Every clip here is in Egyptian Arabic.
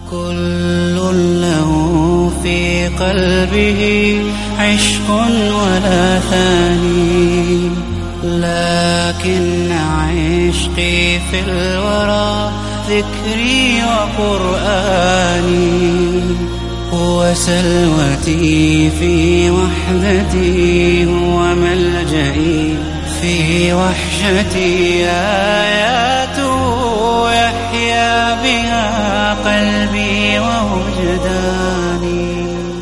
كل له في قلبه عشق ولا ثاني لكن عشقي في الورى ذكري وقرآني هو سلوتي في وحدتي هو ملجئي في وحشتي آياته يحيا بها قلبي ووجداني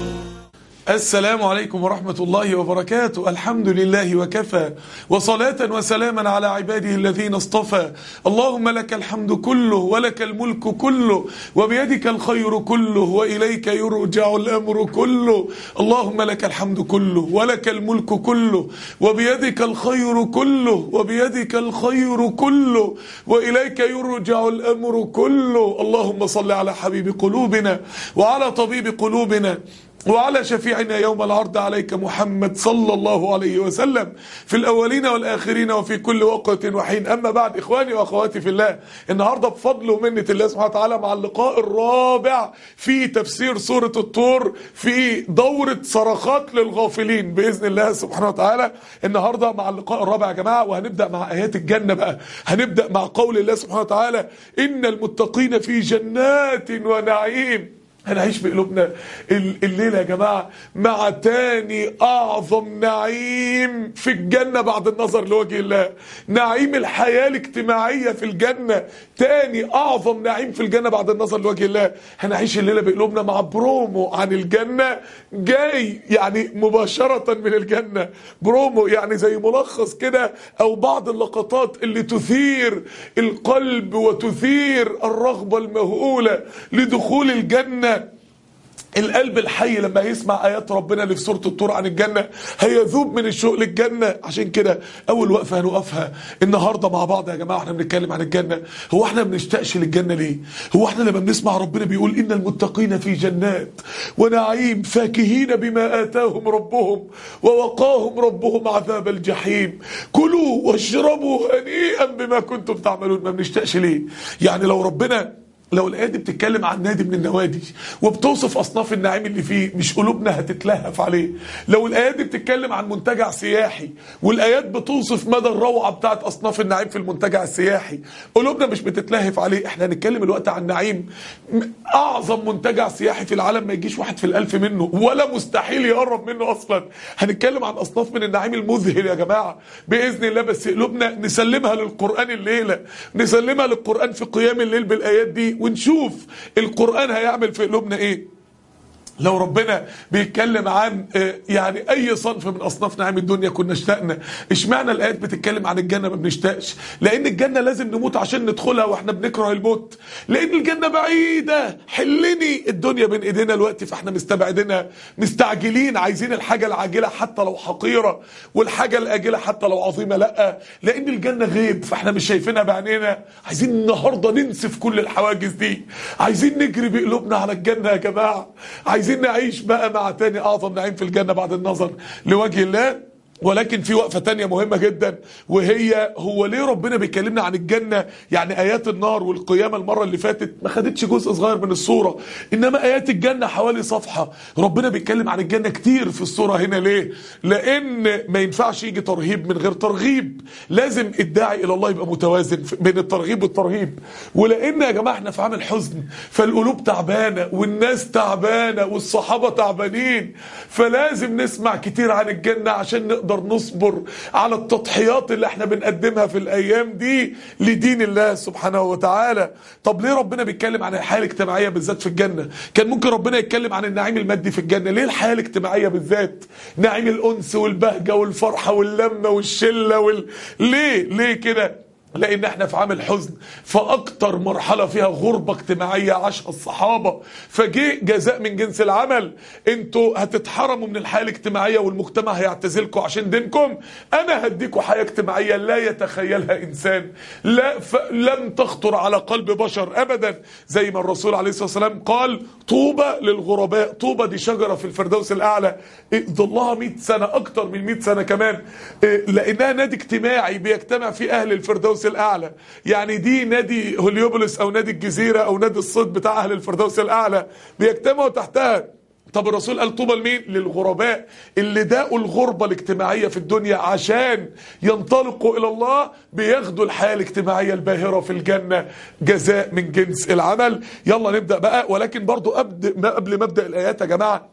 السلام عليكم ورحمة الله وبركاته الحمد لله وكفى وصلاة وسلاما على عباده الذين اصطفى اللهم لك الحمد كله ولك الملك كله وبيدك الخير كله وإليك يرجع الأمر كله اللهم لك الحمد كله ولك الملك كله وبيدك الخير كله وبيدك الخير كله وإليك يرجع الأمر كله اللهم صل على حبيب قلوبنا وعلى طبيب قلوبنا وعلى شفيعنا يوم العرض عليك محمد صلى الله عليه وسلم في الأولين والآخرين وفي كل وقت وحين أما بعد إخواني وأخواتي في الله النهاردة بفضل ومنة الله سبحانه وتعالى مع اللقاء الرابع في تفسير سورة الطور في دورة صرخات للغافلين بإذن الله سبحانه وتعالى النهاردة مع اللقاء الرابع يا جماعة وهنبدأ مع آيات الجنة بقى هنبدأ مع قول الله سبحانه وتعالى إن المتقين في جنات ونعيم هنعيش في قلوبنا الليلة يا جماعة مع تاني أعظم نعيم في الجنة بعد النظر لوجه الله نعيم الحياة الاجتماعية في الجنة تاني أعظم نعيم في الجنة بعد النظر لوجه الله هنعيش الليلة بقلوبنا مع برومو عن الجنة جاي يعني مباشرة من الجنة برومو يعني زي ملخص كده أو بعض اللقطات اللي تثير القلب وتثير الرغبة المهولة لدخول الجنة القلب الحي لما يسمع ايات ربنا اللي في سوره الطور عن الجنه هيذوب من الشوق للجنه عشان كده اول وقفه هنوقفها النهارده مع بعض يا جماعه احنا بنتكلم عن الجنه هو احنا ما بنشتاقش للجنه ليه هو احنا لما بنسمع ربنا بيقول ان المتقين في جنات ونعيم فاكهين بما اتاهم ربهم ووقاهم ربهم عذاب الجحيم كلوا واشربوا هنيئا بما كنتم تعملون ما بنشتاقش ليه يعني لو ربنا لو الآية دي بتتكلم عن نادي من النوادي وبتوصف أصناف النعيم اللي فيه مش قلوبنا هتتلهف عليه لو الآيات دي بتتكلم عن منتجع سياحي والآيات بتوصف مدى الروعة بتاعت أصناف النعيم في المنتجع السياحي قلوبنا مش بتتلهف عليه احنا هنتكلم الوقت عن نعيم أعظم منتجع سياحي في العالم ما يجيش واحد في الألف منه ولا مستحيل يقرب منه أصلا هنتكلم عن أصناف من النعيم المذهل يا جماعة بإذن الله بس قلوبنا نسلمها للقرآن الليلة نسلمها للقرآن في قيام الليل بالآيات دي ونشوف القرآن هيعمل في قلوبنا ايه لو ربنا بيتكلم عن يعني اي صنف من اصناف نعيم الدنيا كنا اشتقنا اشمعنى الايات بتتكلم عن الجنه ما بنشتاقش لان الجنه لازم نموت عشان ندخلها واحنا بنكره الموت لان الجنه بعيده حلني الدنيا بين ايدينا الوقت فاحنا مستبعدينها مستعجلين عايزين الحاجه العاجله حتى لو حقيره والحاجه الاجله حتى لو عظيمه لا لان الجنه غيب فاحنا مش شايفينها بعينينا عايزين النهارده ننسف كل الحواجز دي عايزين نجري بقلوبنا على الجنه يا جماعه عايزين عايزين نعيش بقى مع تاني اعظم نعيم في الجنة بعد النظر لوجه الله ولكن في وقفة تانية مهمة جدا وهي هو ليه ربنا بيكلمنا عن الجنة يعني آيات النار والقيامة المرة اللي فاتت ما خدتش جزء صغير من الصورة إنما آيات الجنة حوالي صفحة ربنا بيتكلم عن الجنة كتير في الصورة هنا ليه لأن ما ينفعش يجي ترهيب من غير ترغيب لازم الداعي إلى الله يبقى متوازن بين الترغيب والترهيب ولأن يا جماعة احنا في عام الحزن فالقلوب تعبانة والناس تعبانة والصحابة تعبانين فلازم نسمع كتير عن الجنة عشان نقدر نقدر نصبر على التضحيات اللي احنا بنقدمها في الايام دي لدين الله سبحانه وتعالى طب ليه ربنا بيتكلم عن الحياه الاجتماعيه بالذات في الجنه كان ممكن ربنا يتكلم عن النعيم المادي في الجنه ليه الحياه الاجتماعيه بالذات نعيم الانس والبهجه والفرحه واللمه والشله وال... ليه ليه كده لان احنا في عام الحزن فاكتر مرحله فيها غربه اجتماعيه عاشها الصحابه فجه جزاء من جنس العمل انتوا هتتحرموا من الحياه الاجتماعيه والمجتمع هيعتزلكم عشان دينكم انا هديكم حياه اجتماعيه لا يتخيلها انسان لا ف... لم تخطر على قلب بشر ابدا زي ما الرسول عليه الصلاه والسلام قال طوبى للغرباء طوبى دي شجره في الفردوس الاعلى ظلها 100 سنه اكتر من 100 سنه كمان لانها نادي اجتماعي بيجتمع فيه اهل الفردوس الفردوس الاعلى يعني دي نادي هوليوبوليس او نادي الجزيره او نادي الصيد بتاع اهل الفردوس الاعلى بيجتمعوا تحتها طب الرسول قال طوبى لمين للغرباء اللي داقوا الغربة الاجتماعية في الدنيا عشان ينطلقوا إلى الله بياخدوا الحياة الاجتماعية الباهرة في الجنة جزاء من جنس العمل يلا نبدأ بقى ولكن برضو أبدأ قبل ما أبدأ الآيات يا جماعة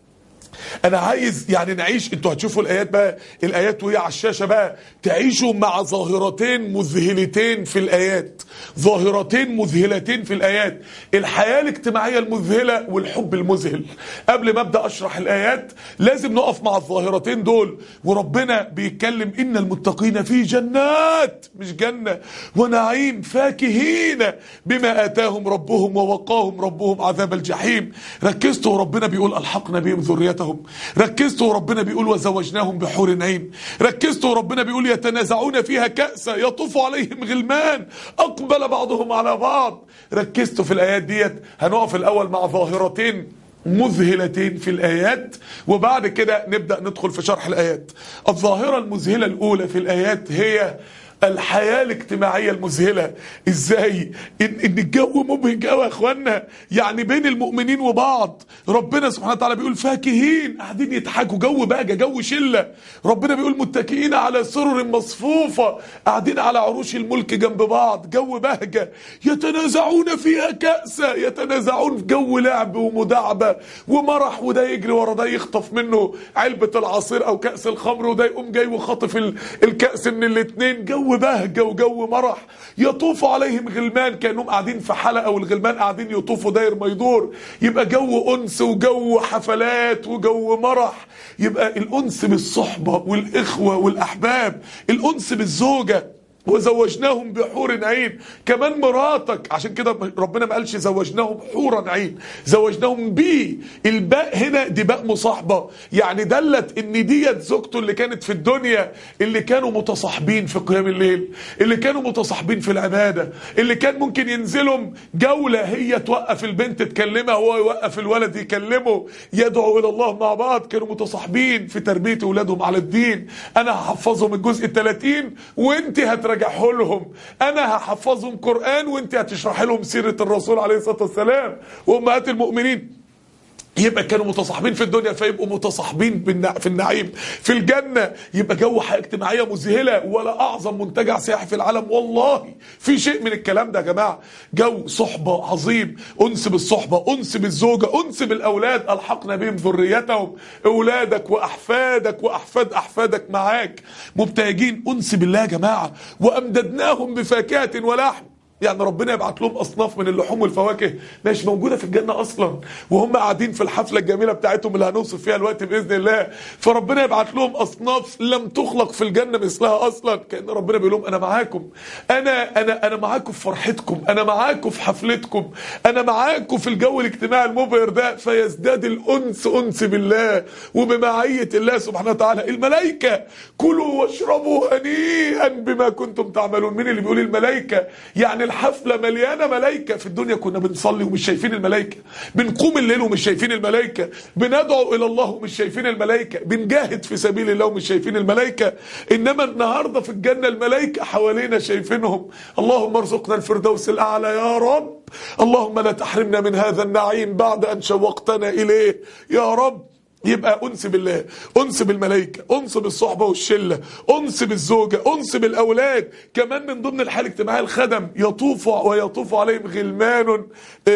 انا عايز يعني نعيش انتوا هتشوفوا الايات بقى الايات وهي على الشاشه بقى تعيشوا مع ظاهرتين مذهلتين في الايات ظاهرتين مذهلتين في الايات الحياه الاجتماعيه المذهله والحب المذهل قبل ما ابدا اشرح الايات لازم نقف مع الظاهرتين دول وربنا بيتكلم ان المتقين في جنات مش جنه ونعيم فاكهين بما اتاهم ربهم ووقاهم ربهم عذاب الجحيم ركزتوا وربنا بيقول الحقنا بهم ذريتهم ركزتوا وربنا بيقول وزوجناهم بحور عين ركزتوا وربنا بيقول يتنازعون فيها كأسا يطوف عليهم غلمان أقبل بعضهم على بعض ركزتوا في الآيات ديت هنقف الأول مع ظاهرتين مذهلتين في الآيات وبعد كده نبدأ ندخل في شرح الآيات الظاهرة المذهلة الأولى في الآيات هي الحياة الاجتماعية المذهلة ازاي ان, إن الجو مبهج قوي يا اخوانا يعني بين المؤمنين وبعض ربنا سبحانه وتعالى بيقول فاكهين قاعدين يضحكوا جو بهجة جو شلة ربنا بيقول متكئين على سرر مصفوفة قاعدين على عروش الملك جنب بعض جو بهجة يتنازعون فيها كأسا يتنازعون في جو لعب ومداعبة ومرح وده يجري ورا ده يخطف منه علبة العصير او كأس الخمر وده يقوم جاي وخاطف ال- الكأس من الاتنين جو بهجة وجو مرح يطوف عليهم غلمان كأنهم قاعدين في حلقة والغلمان قاعدين يطوفوا داير ما يدور يبقى جو أنس وجو حفلات وجو مرح يبقى الأنس بالصحبة والإخوة والأحباب الأنس بالزوجة وزوجناهم بحور عين كمان مراتك عشان كده ربنا ما قالش زوجناهم حورا عين زوجناهم بيه الباء هنا دي باء مصاحبه يعني دلت ان ديت زوجته اللي كانت في الدنيا اللي كانوا متصاحبين في قيام الليل اللي كانوا متصاحبين في العباده اللي كان ممكن ينزلوا جوله هي توقف البنت تكلمها وهو يوقف الولد يكلمه يدعو الى الله مع بعض كانوا متصاحبين في تربيه اولادهم على الدين انا هحفظهم الجزء الثلاثين وانت هترجعه لهم انا هحفظهم قران وانت هتشرح لهم سيره الرسول عليه الصلاه والسلام وامهات المؤمنين يبقى كانوا متصاحبين في الدنيا فيبقوا متصاحبين بالنع- في النعيم في الجنة يبقى جو حياة اجتماعية مذهلة ولا أعظم منتجع سياحي في العالم والله في شيء من الكلام ده يا جماعة جو صحبة عظيم أنس بالصحبة أنس بالزوجة أنس بالأولاد ألحقنا بهم ذريتهم أولادك وأحفادك وأحفاد أحفادك معاك مبتهجين أنس بالله يا جماعة وأمددناهم بفاكهة ولحم يعني ربنا يبعت لهم اصناف من اللحوم والفواكه مش موجوده في الجنه اصلا وهم قاعدين في الحفله الجميله بتاعتهم اللي هنوصف فيها الوقت باذن الله فربنا يبعت لهم اصناف لم تخلق في الجنه مثلها اصلا كان ربنا بيقول لهم انا معاكم انا انا انا معاكم في فرحتكم انا معاكم في حفلتكم انا معاكم في الجو الاجتماعي المبهر ده فيزداد الانس انس بالله وبمعيه الله سبحانه وتعالى الملائكه كلوا واشربوا هنيئا بما كنتم تعملون مين اللي بيقول الملائكه يعني الحفله مليانه ملائكه في الدنيا كنا بنصلي ومش شايفين الملائكه بنقوم الليل ومش شايفين الملائكه بندعو الى الله ومش شايفين الملائكه بنجاهد في سبيل الله ومش شايفين الملائكه انما النهارده في الجنه الملائكه حوالينا شايفينهم اللهم ارزقنا الفردوس الاعلى يا رب اللهم لا تحرمنا من هذا النعيم بعد ان شوقتنا اليه يا رب يبقى انس بالله انس بالملائكه انس بالصحبه والشله انس بالزوجه انس بالاولاد كمان من ضمن الحاله الاجتماعيه الخدم يطوف ويطوف عليهم غلمان آه،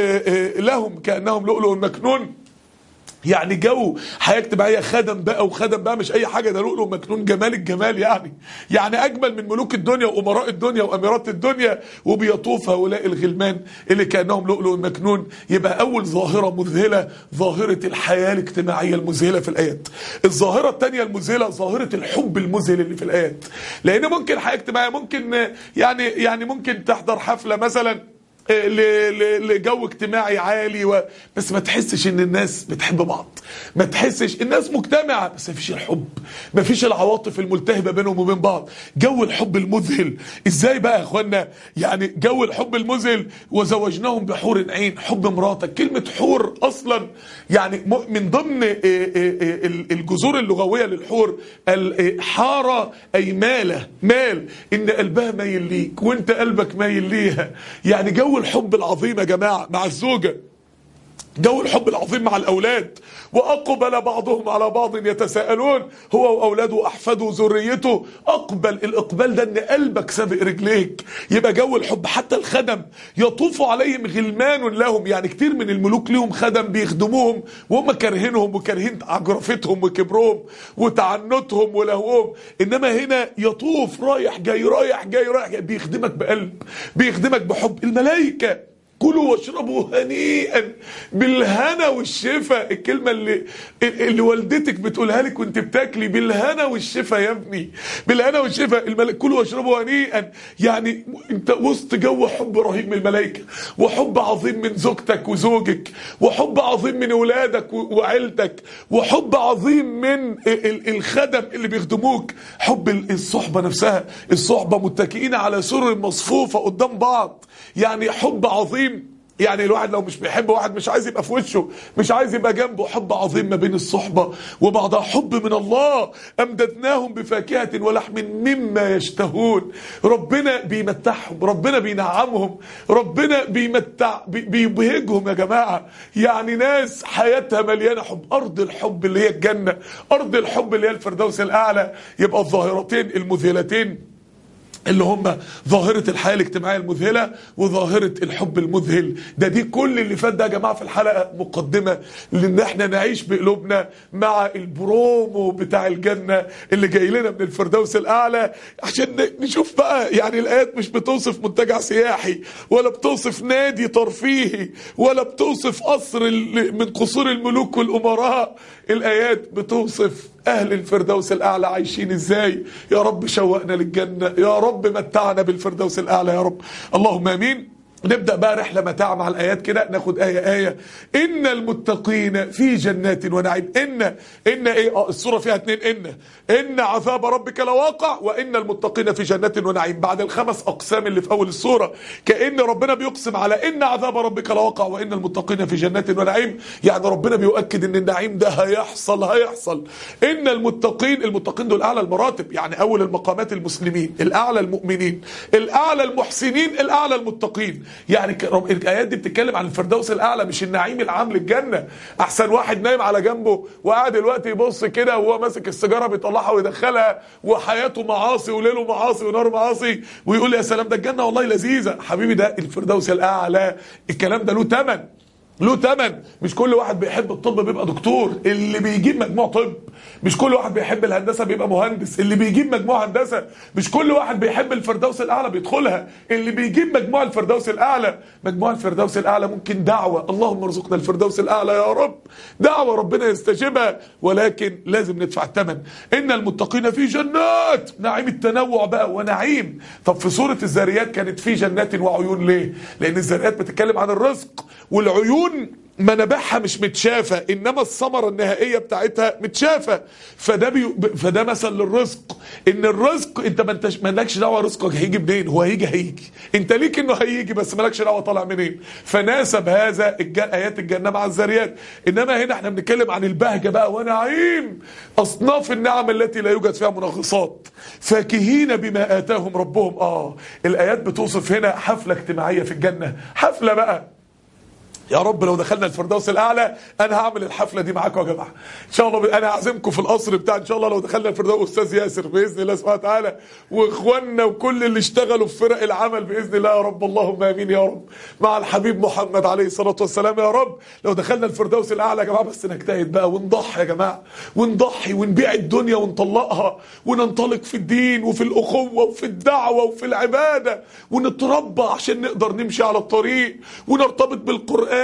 آه، لهم كانهم لؤلؤ مكنون يعني جو حياه اجتماعيه خدم بقى وخدم بقى مش اي حاجه ده لؤلؤ مكنون جمال الجمال يعني يعني اجمل من ملوك الدنيا وامراء الدنيا واميرات الدنيا وبيطوف هؤلاء الغلمان اللي كانهم لؤلؤ مكنون يبقى اول ظاهره مذهله ظاهره الحياه الاجتماعيه المذهله في الايات الظاهره الثانيه المذهله ظاهره الحب المذهل اللي في الايات لان ممكن حياه اجتماعيه ممكن يعني يعني ممكن تحضر حفله مثلا ل- ل- لجو اجتماعي عالي و... بس ما تحسش ان الناس بتحب بعض ما تحسش الناس مجتمعة بس ما فيش الحب ما فيش العواطف الملتهبة بينهم وبين بعض جو الحب المذهل ازاي بقى يا اخوانا يعني جو الحب المذهل وزوجناهم بحور عين حب مراتك كلمة حور اصلا يعني م- من ضمن آه، آه، آه، الجذور اللغوية للحور الحارة اي ماله مال ان قلبها مايل ليك وانت قلبك مايل ليها يعني جو الحب العظيم يا جماعة مع الزوجة جو الحب العظيم مع الأولاد وأقبل بعضهم على بعض يتساءلون هو وأولاده وأحفاده وذريته أقبل الإقبال ده إن قلبك سابق رجليك يبقى جو الحب حتى الخدم يطوف عليهم غلمان لهم يعني كتير من الملوك لهم خدم بيخدموهم وهم كارهينهم وكارهين عجرفتهم وكبرهم وتعنتهم ولهوهم إنما هنا يطوف رايح جاي رايح جاي رايح جاي بيخدمك بقلب بيخدمك بحب الملائكة كلوا واشربوا هنيئا بالهنا والشفا الكلمة اللي اللي والدتك بتقولها لك وانت بتاكلي بالهنا والشفا يا ابني بالهنا والشفا الملائكة كلوا واشربوا هنيئا يعني انت وسط جو حب رهيب من الملائكة وحب عظيم من زوجتك وزوجك وحب عظيم من اولادك و- وعيلتك وحب عظيم من ال- ال- الخدم اللي بيخدموك حب ال- الصحبة نفسها الصحبة متكئين على سرر مصفوفة قدام بعض يعني حب عظيم يعني الواحد لو مش بيحب واحد مش عايز يبقى في وشه مش عايز يبقى جنبه حب عظيم ما بين الصحبة وبعضها حب من الله أمددناهم بفاكهة ولحم مما يشتهون ربنا بيمتعهم ربنا بينعمهم ربنا بيمتع بي- بيبهجهم يا جماعة يعني ناس حياتها مليانة حب أرض الحب اللي هي الجنة أرض الحب اللي هي الفردوس الأعلى يبقى الظاهرتين المذهلتين اللي هم ظاهرة الحياة الاجتماعية المذهلة وظاهرة الحب المذهل ده دي كل اللي فات ده يا جماعة في الحلقة مقدمة لان احنا نعيش بقلوبنا مع البرومو بتاع الجنة اللي جاي لنا من الفردوس الأعلى عشان ن- نشوف بقى يعني الآيات مش بتوصف منتجع سياحي ولا بتوصف نادي ترفيهي ولا بتوصف قصر ال- من قصور الملوك والأمراء الآيات بتوصف أهل الفردوس الأعلى عايشين إزاي يا رب شوقنا للجنة يا رب متعنا بالفردوس الأعلى يا رب اللهم آمين نبدأ بقى رحلة متاع مع الآيات كده ناخد آية آية إن المتقين في جنات ونعيم إن إن إيه آه السورة فيها اتنين إن إن عذاب ربك لواقع وإن المتقين في جنات ونعيم بعد الخمس أقسام اللي في أول السورة كأن ربنا بيقسم على إن عذاب ربك لواقع وإن المتقين في جنات ونعيم يعني ربنا بيؤكد إن النعيم ده هيحصل هيحصل إن المتقين المتقين دول أعلى المراتب يعني أول المقامات المسلمين الأعلى المؤمنين الأعلى المحسنين الأعلى المتقين يعني ك- رب- الآيات دي بتتكلم عن الفردوس الأعلى مش النعيم العام للجنة أحسن واحد نايم على جنبه وقاعد دلوقتي يبص كده وهو ماسك السيجارة بيطلعها ويدخلها وحياته معاصي وليله معاصي ونار معاصي ويقول يا سلام ده الجنة والله لذيذة حبيبي ده الفردوس الأعلى الكلام ده له ثمن له تمن مش كل واحد بيحب الطب بيبقى دكتور اللي بيجيب مجموع طب مش كل واحد بيحب الهندسه بيبقى مهندس اللي بيجيب مجموع هندسه مش كل واحد بيحب الفردوس الاعلى بيدخلها اللي بيجيب مجموع الفردوس الاعلى مجموع الفردوس الاعلى ممكن دعوه اللهم ارزقنا الفردوس الاعلى يا رب دعوه ربنا يستجيبها ولكن لازم ندفع الثمن ان المتقين في جنات نعيم التنوع بقى ونعيم طب في سوره الذاريات كانت في جنات وعيون ليه لان الذاريات بتتكلم عن الرزق والعيون منابعها مش متشافه انما الثمره النهائيه بتاعتها متشافه فده بي... فده مثل للرزق ان الرزق انت ما انتش مالكش دعوه رزقك هيجي منين هو هيجي هيجي انت ليك انه هيجي بس مالكش دعوه طالع منين فناسب هذا الج... ايات الجنه مع الذريات انما هنا احنا بنتكلم عن البهجه بقى ونعيم اصناف النعم التي لا يوجد فيها منغصات فاكهين بما اتاهم ربهم اه الايات بتوصف هنا حفله اجتماعيه في الجنه حفله بقى يا رب لو دخلنا الفردوس الاعلى انا هعمل الحفله دي معاكم يا جماعه ان شاء الله انا هعزمكم في القصر بتاع ان شاء الله لو دخلنا الفردوس استاذ ياسر باذن الله سبحانه وتعالى واخواننا وكل اللي اشتغلوا في فرق العمل باذن الله يا رب اللهم امين يا رب مع الحبيب محمد عليه الصلاه والسلام يا رب لو دخلنا الفردوس الاعلى يا جماعه بس نجتهد بقى ونضحي يا جماعه ونضحي ونبيع الدنيا ونطلقها وننطلق في الدين وفي الاخوه وفي الدعوه وفي العباده ونتربى عشان نقدر نمشي على الطريق ونرتبط بالقران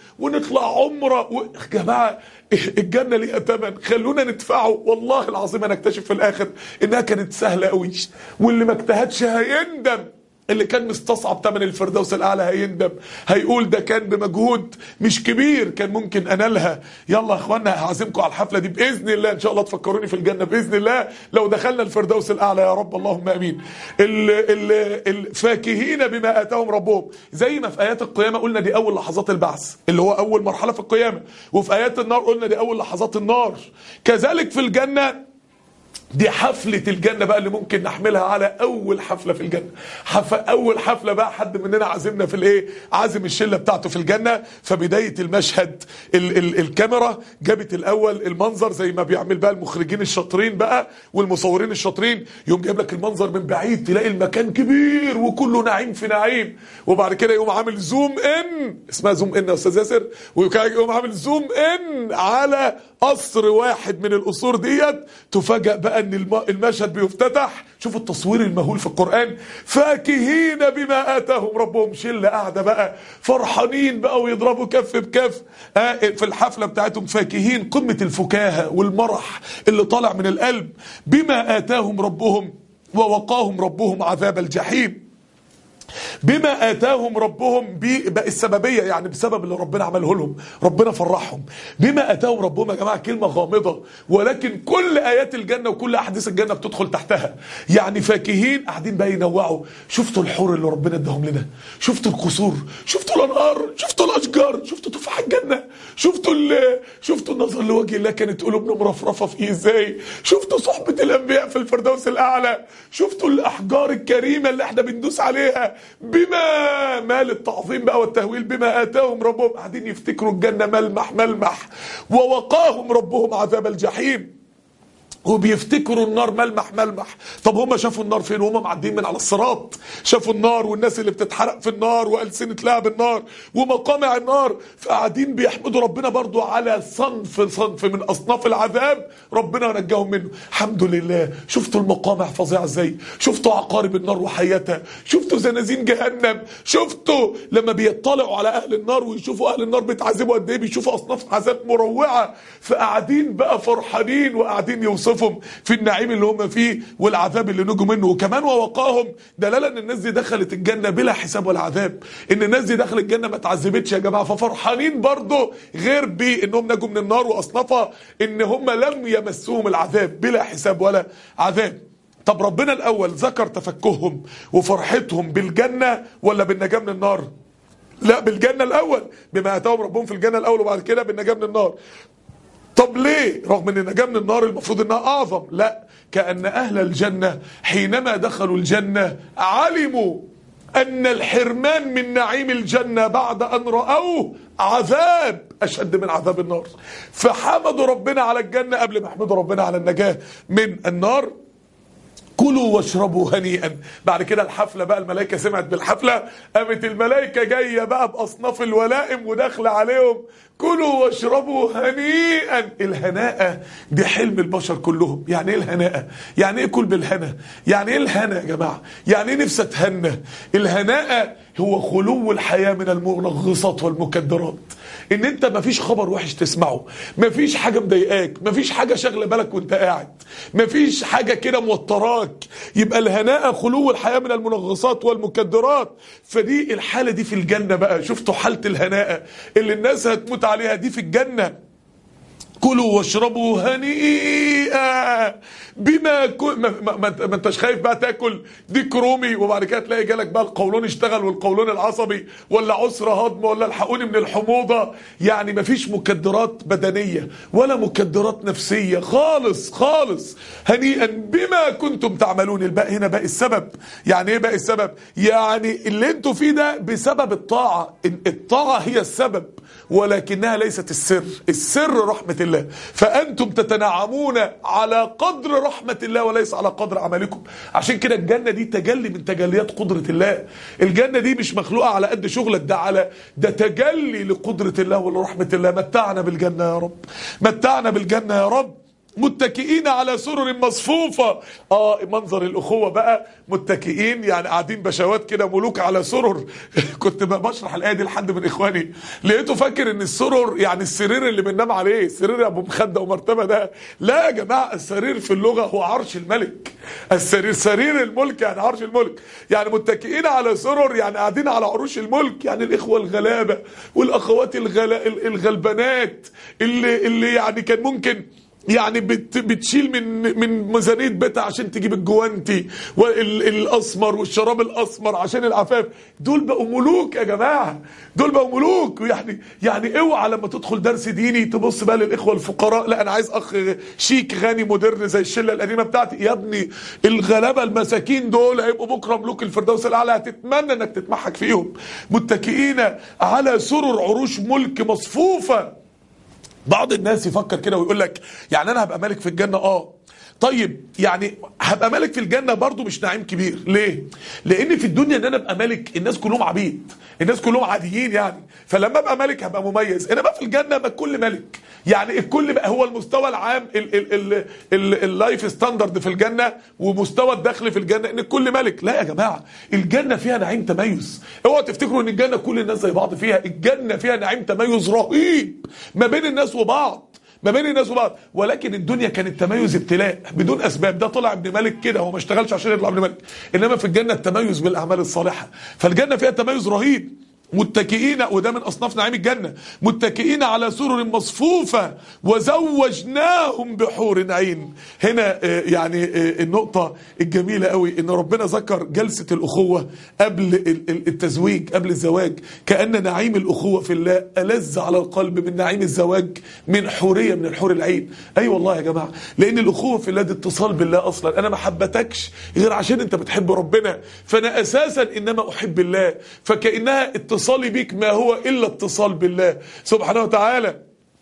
ونطلع عمره و... يا جماعه الجنه ليها ثمن خلونا ندفعه والله العظيم هنكتشف في الاخر انها كانت سهله قوي واللي ما اجتهدش هيندم اللي كان مستصعب تمن الفردوس الاعلى هيندم هيقول ده كان بمجهود مش كبير كان ممكن انالها يلا يا اخوانا هعزمكم على الحفله دي باذن الله ان شاء الله تفكروني في الجنه باذن الله لو دخلنا الفردوس الاعلى يا رب اللهم امين ال- ال- الفاكهين بما اتاهم ربهم زي ما في ايات القيامه قلنا دي اول لحظات البعث اللي هو اول مرحله في القيامه وفي ايات النار قلنا دي اول لحظات النار كذلك في الجنه دي حفلة الجنة بقى اللي ممكن نحملها على أول حفلة في الجنة حف... أول حفلة بقى حد مننا عازمنا في الإيه عازم الشلة بتاعته في الجنة فبداية المشهد ال... ال... الكاميرا جابت الأول المنظر زي ما بيعمل بقى المخرجين الشاطرين بقى والمصورين الشاطرين يوم جايب لك المنظر من بعيد تلاقي المكان كبير وكله نعيم في نعيم وبعد كده يقوم عامل زوم ان اسمها زوم ان يا استاذ ياسر ويقوم عامل زوم ان على قصر واحد من القصور ديت تفاجأ بقى ان الم- المشهد بيفتتح شوفوا التصوير المهول في القرآن فاكهين بما آتاهم ربهم شلة قاعدة بقى فرحانين بقى ويضربوا كف بكف آه في الحفلة بتاعتهم فاكهين قمة الفكاهة والمرح اللي طالع من القلب بما آتاهم ربهم ووقاهم ربهم عذاب الجحيم بما اتاهم ربهم ب- بقى السببيه يعني بسبب اللي ربنا عمله لهم ربنا فرحهم بما اتاهم ربهم يا جماعه كلمه غامضه ولكن كل ايات الجنه وكل احاديث الجنه بتدخل تحتها يعني فاكهين قاعدين بقى ينوعوا شفتوا الحور اللي ربنا اداهم لنا شفتوا القصور شفتوا الانهار شفتوا الاشجار شفتوا تفاح الجنه شفتوا ال- شفتوا النظر لوجه الله كانت قلوبنا مرفرفه فيه ازاي شفتوا صحبه الانبياء في الفردوس الاعلى شفتوا الاحجار الكريمه اللي احنا بندوس عليها بما مال التعظيم بقى والتهويل بما اتاهم ربهم قاعدين يفتكروا الجنه ملمح ملمح ووقاهم ربهم عذاب الجحيم وبيفتكروا النار ملمح ملمح طب هم شافوا النار فين وهم معديين من على الصراط شافوا النار والناس اللي بتتحرق في النار والسنه لهب النار ومقامع النار فقاعدين بيحمدوا ربنا برضو على صنف صنف من اصناف العذاب ربنا نجاهم منه الحمد لله شفتوا المقامع فظيعه ازاي شفتوا عقارب النار وحياتها شفتوا زنازين جهنم شفتوا لما بيطلعوا على اهل النار ويشوفوا اهل النار بيتعذبوا قد ايه بيشوفوا اصناف عذاب مروعه فقاعدين بقى فرحانين وقاعدين يوصفهم في النعيم اللي هم فيه والعذاب اللي نجوا منه وكمان ووقاهم دلاله ان الناس دي دخلت الجنه بلا حساب ولا عذاب ان الناس دي دخلت الجنه ما اتعذبتش يا جماعه ففرحانين برضه غير بانهم نجوا من النار واصنافها ان هم لم يمسوهم العذاب بلا حساب ولا عذاب طب ربنا الاول ذكر تفكههم وفرحتهم بالجنه ولا بالنجاه من النار لا بالجنه الاول بما اتاهم ربهم في الجنه الاول وبعد كده بالنجاه من النار طب ليه رغم ان النجاه من النار المفروض انها اعظم لا كان اهل الجنه حينما دخلوا الجنه علموا ان الحرمان من نعيم الجنه بعد ان راوه عذاب اشد من عذاب النار فحمدوا ربنا على الجنه قبل ما يحمدوا ربنا على النجاه من النار كلوا واشربوا هنيئا بعد كده الحفلة بقى الملائكة سمعت بالحفلة قامت الملائكة جاية بقى بأصناف الولائم وداخلة عليهم كلوا واشربوا هنيئا الهناءة دي حلم البشر كلهم يعني ايه الهناءة يعني ايه كل بالهنا يعني ايه الهنا يا جماعة يعني ايه نفسي اتهنى الهناءة هو خلو الحياة من المنغصات والمكدرات ان انت مفيش خبر وحش تسمعه مفيش حاجه مضايقاك مفيش حاجه شاغله بالك وانت قاعد مفيش حاجه كده موتراك يبقى الهناء خلو الحياه من المنغصات والمكدرات فدي الحاله دي في الجنه بقى شفتوا حاله الهناء اللي الناس هتموت عليها دي في الجنه كلوا واشربوا هنيئا بما كو... ما, ما, ما, ما انتش خايف بقى تاكل ديك رومي وبعد كده تلاقي جالك بقى القولون اشتغل والقولون العصبي ولا عسر هضم ولا الحقوني من الحموضه يعني ما فيش مكدرات بدنيه ولا مكدرات نفسيه خالص خالص هنيئا بما كنتم تعملون الباء هنا باء السبب يعني ايه باء السبب يعني اللي انتوا فيه ده بسبب الطاعه الطاعه هي السبب ولكنها ليست السر السر رحمه الله فانتم تتنعمون على قدر رحمه الله وليس على قدر عملكم عشان كده الجنه دي تجلي من تجليات قدره الله الجنه دي مش مخلوقه على قد شغلك ده على ده تجلي لقدره الله ولرحمه الله متعنا بالجنه يا رب متعنا بالجنه يا رب متكئين على سرر مصفوفة اه منظر الأخوة بقى متكئين يعني قاعدين بشوات كده ملوك على سرر كنت بشرح الآية دي لحد من إخواني لقيته فاكر إن السرر يعني السرير اللي بننام عليه السرير أبو مخدة ومرتبة ده لا يا جماعة السرير في اللغة هو عرش الملك السرير سرير الملك يعني عرش الملك يعني متكئين على سرر يعني قاعدين على عروش الملك يعني الإخوة الغلابة والأخوات الغلا الغلبانات اللي اللي يعني كان ممكن يعني بت بتشيل من من ميزانيه بيتها عشان تجيب الجوانتي والاسمر والشراب الاسمر عشان العفاف دول بقوا ملوك يا جماعه دول بقوا ملوك يعني يعني اوعى لما تدخل درس ديني تبص بقى للاخوه الفقراء لا انا عايز اخ شيك غني مودرن زي الشله القديمه بتاعتي يا ابني الغلابه المساكين دول هيبقوا بكره ملوك الفردوس الاعلى هتتمنى انك تتمحك فيهم متكئين على سرر عروش ملك مصفوفه بعض الناس يفكر كده ويقول لك يعني انا هبقى ملك في الجنه اه طيب يعني هبقى ملك في الجنه برضو مش نعيم كبير ليه لان في الدنيا ان انا ابقى ملك الناس كلهم عبيد الناس كلهم عاديين يعني فلما ابقى ملك هبقى مميز انما في الجنه بقى الكل ملك يعني الكل بقى هو المستوى العام اللايف ستاندرد في الجنه ومستوى الدخل في الجنه ان الكل ملك لا يا جماعه الجنه فيها نعيم تميز اوعوا تفتكروا ان الجنه كل الناس زي بعض فيها الجنه فيها نعيم تميز رهيب ما بين الناس وبعض ما بين الناس وبعض ولكن الدنيا كان التميز ابتلاء بدون اسباب ده طلع ابن ملك كده هو ما اشتغلش عشان يطلع ابن ملك انما في الجنه التميز بالاعمال الصالحه فالجنه فيها تميز رهيب متكئين وده من اصناف نعيم الجنه متكئين على سرر مصفوفه وزوجناهم بحور عين هنا يعني النقطه الجميله قوي ان ربنا ذكر جلسه الاخوه قبل التزويج قبل الزواج كان نعيم الاخوه في الله الذ على القلب من نعيم الزواج من حوريه من الحور العين اي أيوة والله يا جماعه لان الاخوه في الله دي اتصال بالله اصلا انا ما حبتكش غير عشان انت بتحب ربنا فانا اساسا انما احب الله فكانها اتصالي بيك ما هو الا اتصال بالله سبحانه وتعالى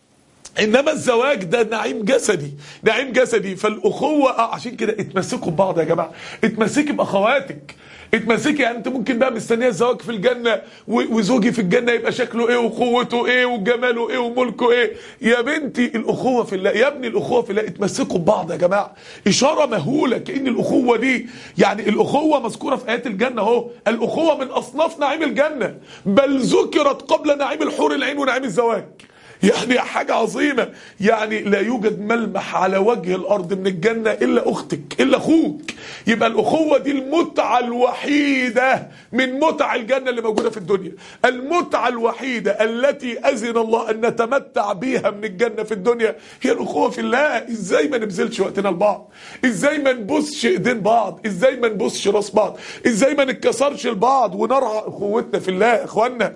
انما الزواج ده نعيم جسدي نعيم جسدي فالاخوه عشان كده اتمسكوا ببعض يا جماعه اتمسكي باخواتك اتمسكي يعني انت ممكن بقى مستنيه الزواج في الجنه وزوجي في الجنه يبقى شكله ايه وقوته ايه وجماله ايه وملكه ايه يا بنتي الاخوه في الله يا ابني الاخوه في الله اتمسكوا ببعض يا جماعه اشاره مهوله كان الاخوه دي يعني الاخوه مذكوره في ايات الجنه اهو الاخوه من اصناف نعيم الجنه بل ذكرت قبل نعيم الحور العين ونعيم الزواج يعني حاجة عظيمة يعني لا يوجد ملمح على وجه الأرض من الجنة إلا أختك إلا أخوك يبقى الأخوة دي المتعة الوحيدة من متع الجنة اللي موجودة في الدنيا المتعة الوحيدة التي أذن الله أن نتمتع بيها من الجنة في الدنيا هي الأخوة في الله إزاي ما نبذلش وقتنا لبعض إزاي ما نبصش إيدين بعض إزاي ما نبصش راس بعض إزاي ما نتكسرش لبعض ونرعى أخوتنا في الله إخواننا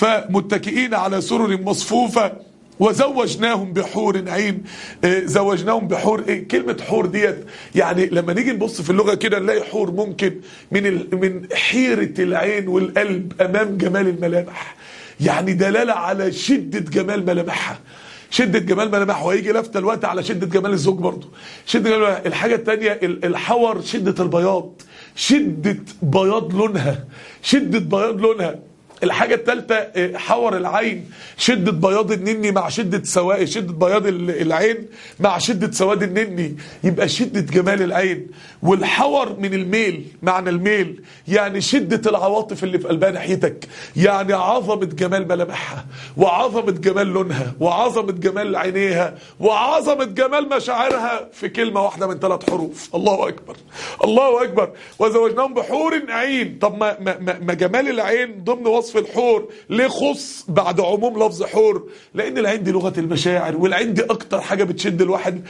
فمتكئين على سرر مصفوفة وزوجناهم بحور عين اه زوجناهم بحور ايه كلمة حور ديت يعني لما نيجي نبص في اللغة كده نلاقي حور ممكن من ال من حيرة العين والقلب امام جمال الملامح يعني دلالة على شدة جمال ملامحها شدة جمال ملامحها وهيجي لفتة الوقت على شدة جمال الزوج برضه شدة جمال الحاجة التانية الحور شدة البياض شدة بياض لونها شدة بياض لونها الحاجة الثالثة حور العين شدة بياض النني مع شدة سواد شدة بياض العين مع شدة سواد النني يبقى شدة جمال العين والحور من الميل معنى الميل يعني شدة العواطف اللي في قلبها ناحيتك يعني عظمة جمال ملامحها وعظمة جمال لونها وعظمة جمال عينيها وعظمة جمال مشاعرها في كلمة واحدة من ثلاث حروف الله أكبر الله أكبر وزوجناهم بحور عين طب ما, ما, ما جمال العين ضمن وصف الحور ليه خص بعد عموم لفظ حور لأن العين دي لغة المشاعر والعين دي أكتر حاجة بتشد الواحد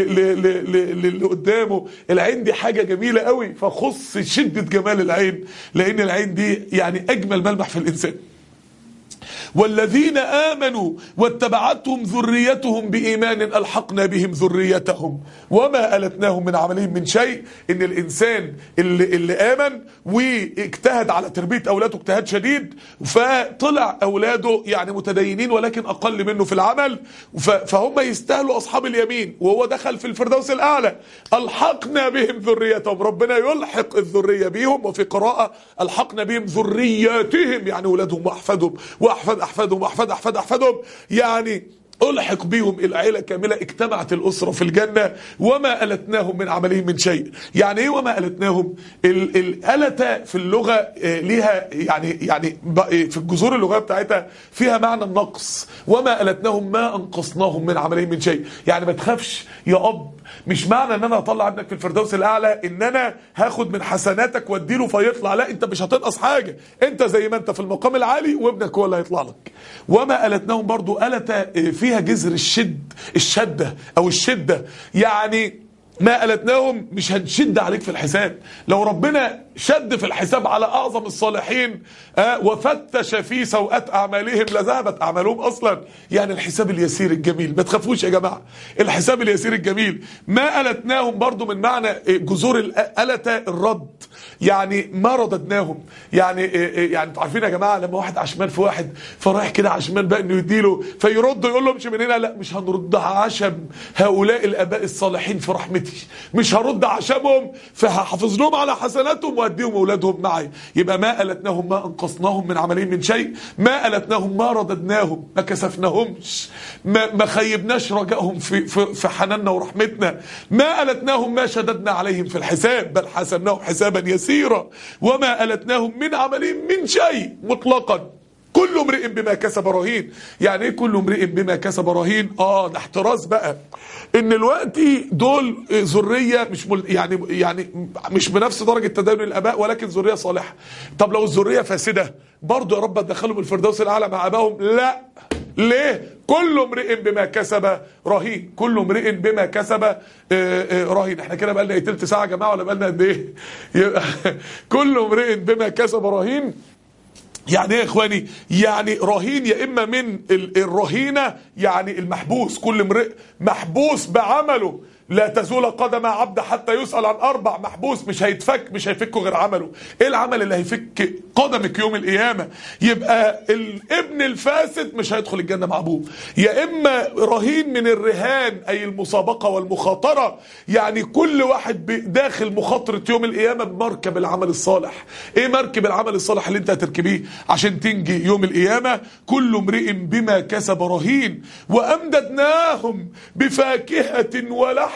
اللي قدامه العين دي حاجة جميلة قوي فخص شدة جمال العين لأن العين دي يعني أجمل ملمح في الإنسان والذين آمنوا واتبعتهم ذريتهم بإيمان ألحقنا بهم ذريتهم وما ألتناهم من عملهم من شيء إن الإنسان اللي, اللي آمن واجتهد على تربية أولاده اجتهاد شديد فطلع أولاده يعني متدينين ولكن أقل منه في العمل فهم يستاهلوا أصحاب اليمين وهو دخل في الفردوس الأعلى ألحقنا بهم ذريتهم ربنا يلحق الذرية بهم وفي قراءة ألحقنا بهم ذرياتهم يعني أولادهم وأحفادهم وأحفاد أحفادهم وأحفاد أحفاد أحفادهم يعني ألحق بهم العيلة كاملة اجتمعت الأسرة في الجنة وما ألتناهم من عملهم من شيء يعني إيه وما ألتناهم ال- الألتة في اللغة آه، ليها يعني يعني ب- آه، في الجذور اللغوية بتاعتها فيها معنى النقص وما ألتناهم ما أنقصناهم من عملهم من شيء يعني ما تخافش يا أب مش معنى ان انا هطلع ابنك في الفردوس الاعلى ان انا هاخد من حسناتك واديله فيطلع لا انت مش هتنقص حاجه انت زي ما انت في المقام العالي وابنك هو اللي هيطلع لك وما التناهم برضو الت فيها جذر الشد الشده او الشده يعني ما قلتناهم مش هنشد عليك في الحساب لو ربنا شد في الحساب على اعظم الصالحين آه وفتش في سوءات اعمالهم لذهبت اعمالهم اصلا يعني الحساب اليسير الجميل ما تخافوش يا جماعه الحساب اليسير الجميل ما قلتناهم برضو من معنى آه، جذور القلته الرد يعني ما رددناهم يعني آه، آه، يعني انتوا عارفين يا جماعه لما واحد عشمان في واحد فرايح كده عشمان بقى انه يديله فيرد يقول له امشي من هنا لا مش هنردها عشم هؤلاء الاباء الصالحين في رحمتي مش هرد عشمهم فهحافظ لهم على حسناتهم واديهم اولادهم معي يبقى ما قلتناهم ما انقصناهم من عملهم من شيء ما قلتناهم ما رددناهم ما كسفناهمش ما, ما خيبناش رجائهم في, في, في حناننا ورحمتنا ما قلتناهم ما شددنا عليهم في الحساب بل حسبناهم حسابا يسيرا وما قلتناهم من عملهم من شيء مطلقا كل امرئ بما كسب رهين يعني ايه كل امرئ بما كسب رهين اه ده احتراز بقى ان الوقت دول ذريه مش مل يعني يعني مش بنفس درجه تدين الاباء ولكن ذريه صالحه طب لو الذريه فاسده برضه يا رب تدخلهم الفردوس الاعلى مع ابائهم لا ليه كل امرئ بما كسب رهين كل امرئ بما كسب آه، آه، رهين احنا كده بقى لنا تلت ساعه يا جماعه ولا بقى لنا قد ايه يبقى كل امرئ بما كسب رهين يعني ايه يا اخواني يعني رهين يا اما من ال- الرهينه يعني المحبوس كل امرئ محبوس بعمله لا تزول قدم عبد حتى يسأل عن أربع محبوس مش هيتفك مش هيفكه غير عمله إيه العمل اللي هيفك قدمك يوم القيامة يبقى الابن الفاسد مش هيدخل الجنة مع أبوه يا إما رهين من الرهان أي المسابقة والمخاطرة يعني كل واحد ب- داخل مخاطرة يوم القيامة بمركب العمل الصالح إيه مركب العمل الصالح اللي أنت هتركبيه عشان تنجي يوم القيامة كل امرئ بما كسب رهين وأمددناهم بفاكهة ولحم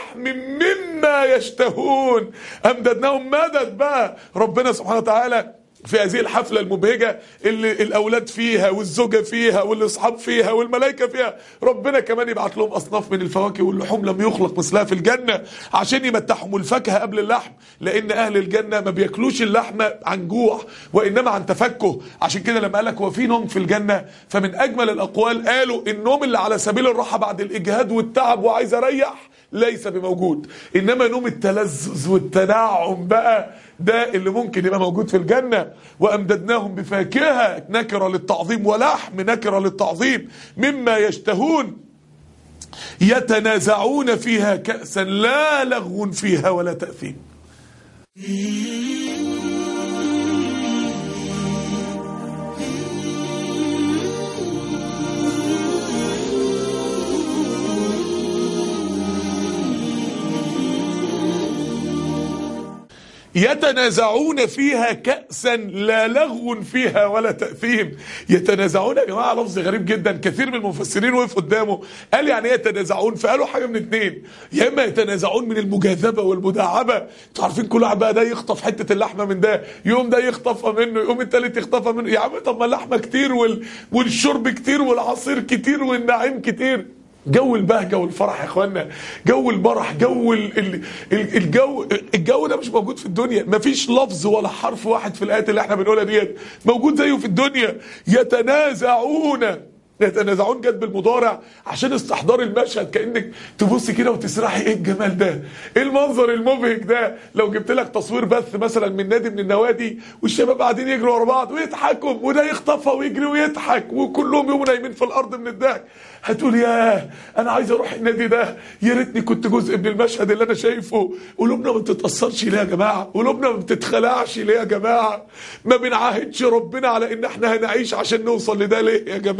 مما يشتهون أمددناهم مدد بقى ربنا سبحانه وتعالى في هذه الحفلة المبهجة اللي الأولاد فيها والزوجة فيها والأصحاب فيها والملائكة فيها ربنا كمان يبعت لهم أصناف من الفواكه واللحوم لم يخلق مثلها في الجنة عشان يمتعهم الفاكهة قبل اللحم لأن أهل الجنة ما بياكلوش اللحمة عن جوع وإنما عن تفكه عشان كده لما قالك هو في نوم في الجنة فمن أجمل الأقوال قالوا النوم اللي على سبيل الراحة بعد الإجهاد والتعب وعايز أريح ليس بموجود انما نوم التلذذ والتنعم بقى ده اللي ممكن يبقى موجود في الجنة وامددناهم بفاكهة نكرة للتعظيم ولحم نكرة للتعظيم مما يشتهون يتنازعون فيها كأسا لا لغو فيها ولا تأثيم يتنازعون فيها كأسا لا لغو فيها ولا تأثيم يتنازعون يا جماعة لفظ غريب جدا كثير من المفسرين وقف قدامه قال يعني ايه يتنازعون فقالوا حاجة من اتنين يا اما يتنازعون من المجاذبة والمداعبة انتوا عارفين كل واحد بقى ده يخطف حتة اللحمة من ده يوم ده يخطفها منه يوم التالت يخطفها منه يا عم طب ما اللحمة كتير وال... والشرب كتير والعصير كتير والنعيم كتير جو البهجة والفرح يا اخوانا جو المرح جو ال- ال- ال- الجو الجو ده مش موجود في الدنيا مفيش لفظ ولا حرف واحد في الايات اللي احنا بنقولها ديت موجود زيه في الدنيا يتنازعون يتنازعون جد بالمضارع عشان استحضار المشهد كانك تبص كده وتسرحي ايه الجمال ده ايه المنظر المبهج ده لو جبت لك تصوير بث مثلا من نادي من النوادي والشباب قاعدين يجروا ورا بعض ويضحكوا وده يخطفها ويجري ويضحك وكلهم يقوموا نايمين في الارض من الضحك هتقول ياه انا عايز اروح النادي ده يا ريتني كنت جزء من المشهد اللي انا شايفه قلوبنا ما بتتاثرش ليه يا جماعه قلوبنا ما بتتخلعش ليه يا جماعه ما بنعاهدش ربنا على ان احنا هنعيش عشان نوصل لده ليه يا جماعه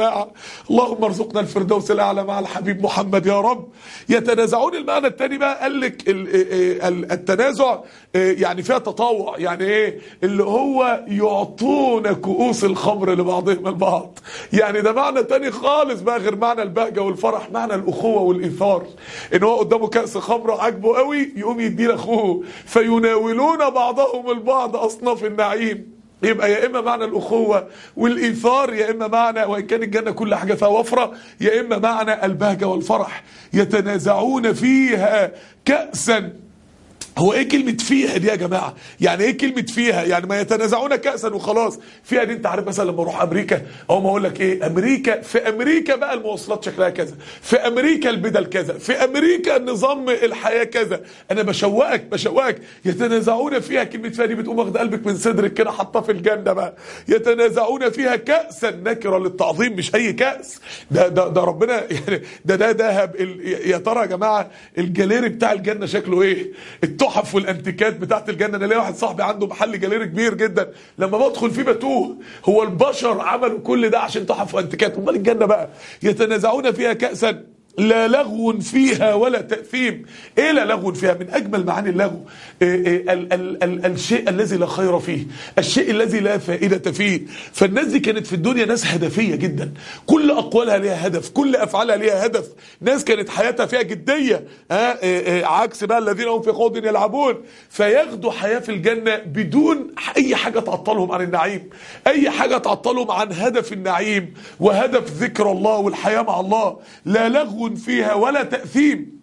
اللهم ارزقنا الفردوس الاعلى مع الحبيب محمد يا رب يتنازعون المعنى الثاني بقى قال لك ال- ال- ال- التنازع آه، يعني فيها تطوع يعني ايه اللي هو يعطون كؤوس الخمر لبعضهم البعض يعني ده معنى تاني خالص بقى غير معنى البهجه والفرح معنى الاخوه والايثار ان هو قدامه كاس خمره عاجبه قوي يقوم يديه لاخوه فيناولون بعضهم البعض اصناف النعيم يبقى يا اما معنى الاخوه والايثار يا اما معنى وان كان الجنه كل حاجه فيها وفره يا اما معنى البهجه والفرح يتنازعون فيها كاسا هو ايه كلمة فيها دي يا جماعة يعني ايه كلمة فيها يعني ما يتنازعون كأسا وخلاص فيها دي انت عارف مثلا لما اروح امريكا او ما اقول لك ايه امريكا في امريكا بقى المواصلات شكلها كذا في امريكا البدل كذا في امريكا نظام الحياة كذا انا بشوقك بشوقك يتنازعون فيها كلمة فيها دي بتقوم واخد قلبك من صدرك كده حطها في الجنة بقى يتنازعون فيها كأسا نكرة للتعظيم مش اي كأس ده ده ده ربنا يعني ده ده دهب ال- يا ترى يا جماعة الجاليري بتاع الجنة شكله ايه التحف والانتيكات بتاعت الجنه انا ليا واحد صاحبي عنده محل جاليري كبير جدا لما بدخل فيه بتوه هو البشر عملوا كل ده عشان تحف وانتيكات امال الجنه بقى يتنازعون فيها كاسا لا لغو فيها ولا تأثيم ايه لا لغو فيها من اجمل معاني اللغو إيه إيه ال ال ال الشيء الذي لا خير فيه الشيء الذي لا فائدة فيه فالناس دي كانت في الدنيا ناس هدفية جدا كل اقوالها ليها هدف كل افعالها ليها هدف ناس كانت حياتها فيها جدية ها إيه إيه عكس بقى الذين هم في خوض يلعبون فياخدوا حياة في الجنة بدون اي حاجة تعطلهم عن النعيم اي حاجة تعطلهم عن هدف النعيم وهدف ذكر الله والحياة مع الله لا لغو فيها ولا تأثيم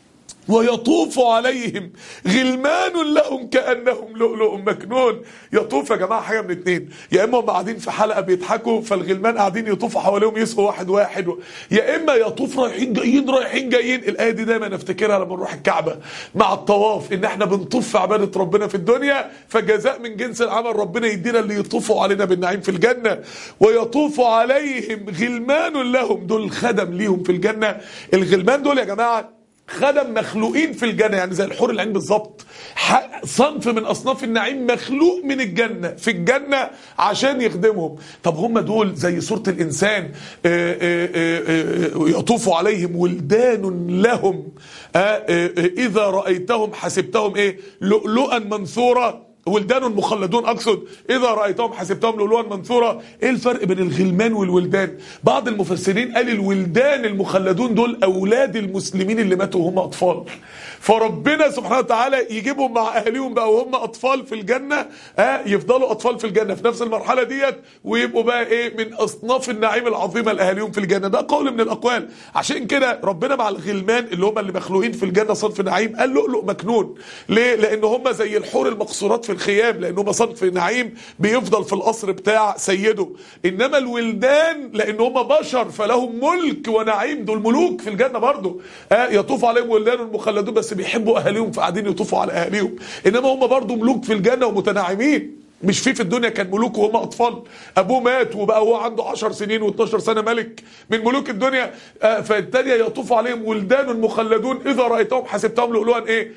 ويطوف عليهم غلمان لهم كأنهم لؤلؤ مكنون يطوف يا جماعة حاجة من اتنين يا إما هم قاعدين في حلقة بيضحكوا فالغلمان قاعدين يطوفوا حواليهم يسقوا واحد واحد يا إما يطوف رايحين جايين رايحين جايين الآية دي دايما نفتكرها لما نروح الكعبة مع الطواف إن إحنا بنطوف في عبادة ربنا في الدنيا فجزاء من جنس العمل ربنا يدينا اللي يطوفوا علينا بالنعيم في الجنة ويطوف عليهم غلمان لهم دول خدم ليهم في الجنة الغلمان دول يا جماعة خدم مخلوقين في الجنة يعني زي الحور العين بالظبط ح- صنف من أصناف النعيم مخلوق من الجنة في الجنة عشان يخدمهم طب هم دول زي صورة الإنسان آه، آه، آه، آه، يطوف عليهم ولدان لهم آه، آه، آه، إذا رأيتهم حسبتهم إيه لؤلؤا منثورا ولدان مخلدون اقصد اذا رايتهم حسبتهم لؤلؤا منثورا ايه الفرق بين الغلمان والولدان بعض المفسرين قال الولدان المخلدون دول اولاد المسلمين اللي ماتوا وهم اطفال فربنا سبحانه وتعالى يجيبهم مع اهاليهم بقى وهم اطفال في الجنه اه يفضلوا اطفال في الجنه في نفس المرحله ديت ويبقوا بقى ايه من اصناف النعيم العظيمه لاهاليهم في الجنه ده قول من الاقوال عشان كده ربنا مع الغلمان اللي هم اللي مخلوقين في الجنه صنف نعيم قال لؤلؤ مكنون ليه لان هم زي الحور المقصورات في الخيام لان هم صنف نعيم بيفضل في القصر بتاع سيده انما الولدان لان هم بشر فلهم ملك ونعيم دول ملوك في الجنه برضه آه يطوف عليهم ولدان مخلدون بس بيحبوا اهاليهم فقاعدين يطوفوا على اهاليهم انما هم برضه ملوك في الجنه ومتناعمين مش في في الدنيا كان ملوك وهم اطفال ابوه مات وبقى هو عنده 10 سنين و12 سنه ملك من ملوك الدنيا آه، فالتانية يطوف عليهم ولدان مخلدون اذا رايتهم حسبتهم لؤلؤا ايه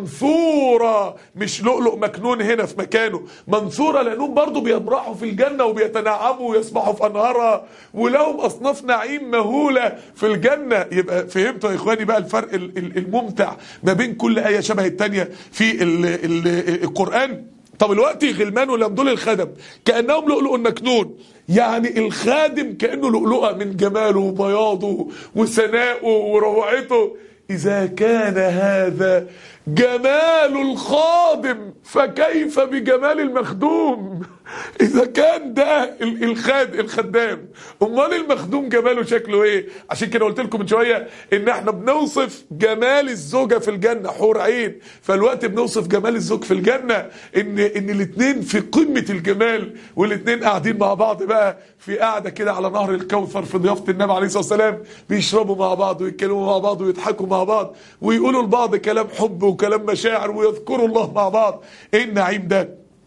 منثورا مش لؤلؤ مكنون هنا في مكانه منثورا لانهم برضو بيمرحوا في الجنه وبيتنعموا ويسبحوا في انهارها ولهم اصناف نعيم مهوله في الجنه يبقى فهمتوا يا اخواني بقى الفرق ال- ال- الممتع ما بين كل ايه شبه التانية في ال ال القران طب دلوقتي غلمان ولم دول الخدم كانهم لؤلؤ مكنون يعني الخادم كانه لؤلؤه من جماله وبياضه وسنائه وروعته اذا كان هذا جمال الخادم فكيف بجمال المخدوم اذا كان ده ال- الخاد الخدام امال المخدوم جماله شكله ايه عشان كده قلت لكم من شويه ان احنا بنوصف جمال الزوجه في الجنه حور عين فالوقت بنوصف جمال الزوج في الجنه ان ان الاثنين في قمه الجمال والاثنين قاعدين مع بعض بقى في قاعده كده على نهر الكوثر في ضيافه النبي عليه الصلاه والسلام بيشربوا مع بعض ويتكلموا مع بعض ويضحكوا مع بعض ويقولوا لبعض كلام حب وكلام مشاعر ويذكروا الله مع بعض ايه النعيم ده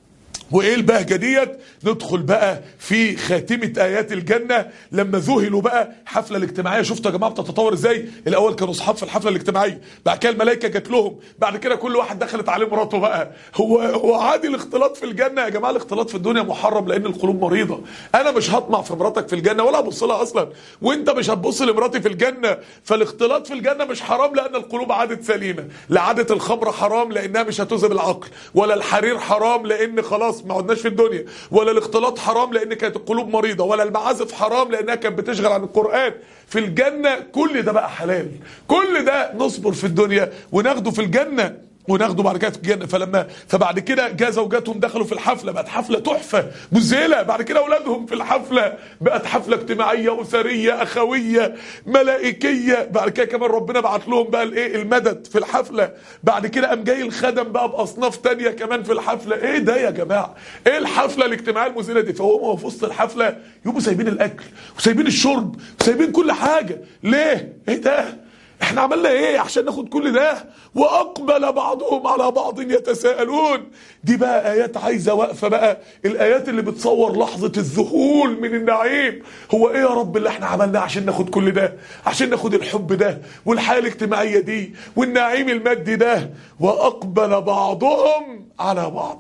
وايه البهجه ديت ندخل بقى في خاتمه ايات الجنه لما ذهلوا بقى الحفله الاجتماعيه شفتوا يا جماعه بتتطور ازاي الاول كانوا اصحاب في الحفله الاجتماعيه بعد كده الملائكه جات لهم بعد كده كل واحد دخلت عليه مراته بقى هو هو عادي الاختلاط في الجنه يا جماعه الاختلاط في الدنيا محرم لان القلوب مريضه انا مش هطمع في مراتك في الجنه ولا هبص لها اصلا وانت مش هتبص لمراتي في الجنه فالاختلاط في الجنه مش حرام لان القلوب عادت سليمه لا عاده الخمر حرام لانها مش هتذهب العقل ولا الحرير حرام لان خلاص ما عدناش في الدنيا ولا الاختلاط حرام لان كانت القلوب مريضه ولا المعازف حرام لانها كانت بتشغل عن القران في الجنه كل ده بقى حلال كل ده نصبر في الدنيا وناخده في الجنه وناخده بعد كده في الجنه فلما فبعد كده جاء زوجاتهم دخلوا في الحفله بقت حفله تحفه مذهله بعد كده اولادهم في الحفله بقت حفله اجتماعيه اسريه اخويه ملائكيه بعد كده كمان ربنا بعت لهم بقى الايه المدد في الحفله بعد كده قام جاي الخدم بقى باصناف تانية كمان في الحفله ايه ده يا جماعه ايه الحفله الاجتماعيه المذهله دي فهم في وسط الحفله يبقوا سايبين الاكل وسايبين الشرب وسايبين كل حاجه ليه ايه ده احنا عملنا ايه عشان ناخد كل ده واقبل بعضهم على بعض يتساءلون دي بقى ايات عايزه واقفه بقى الايات اللي بتصور لحظه الذهول من النعيم هو ايه يا رب اللي احنا عملناه عشان ناخد كل ده عشان ناخد الحب ده والحياه الاجتماعيه دي والنعيم المادي ده واقبل بعضهم على بعض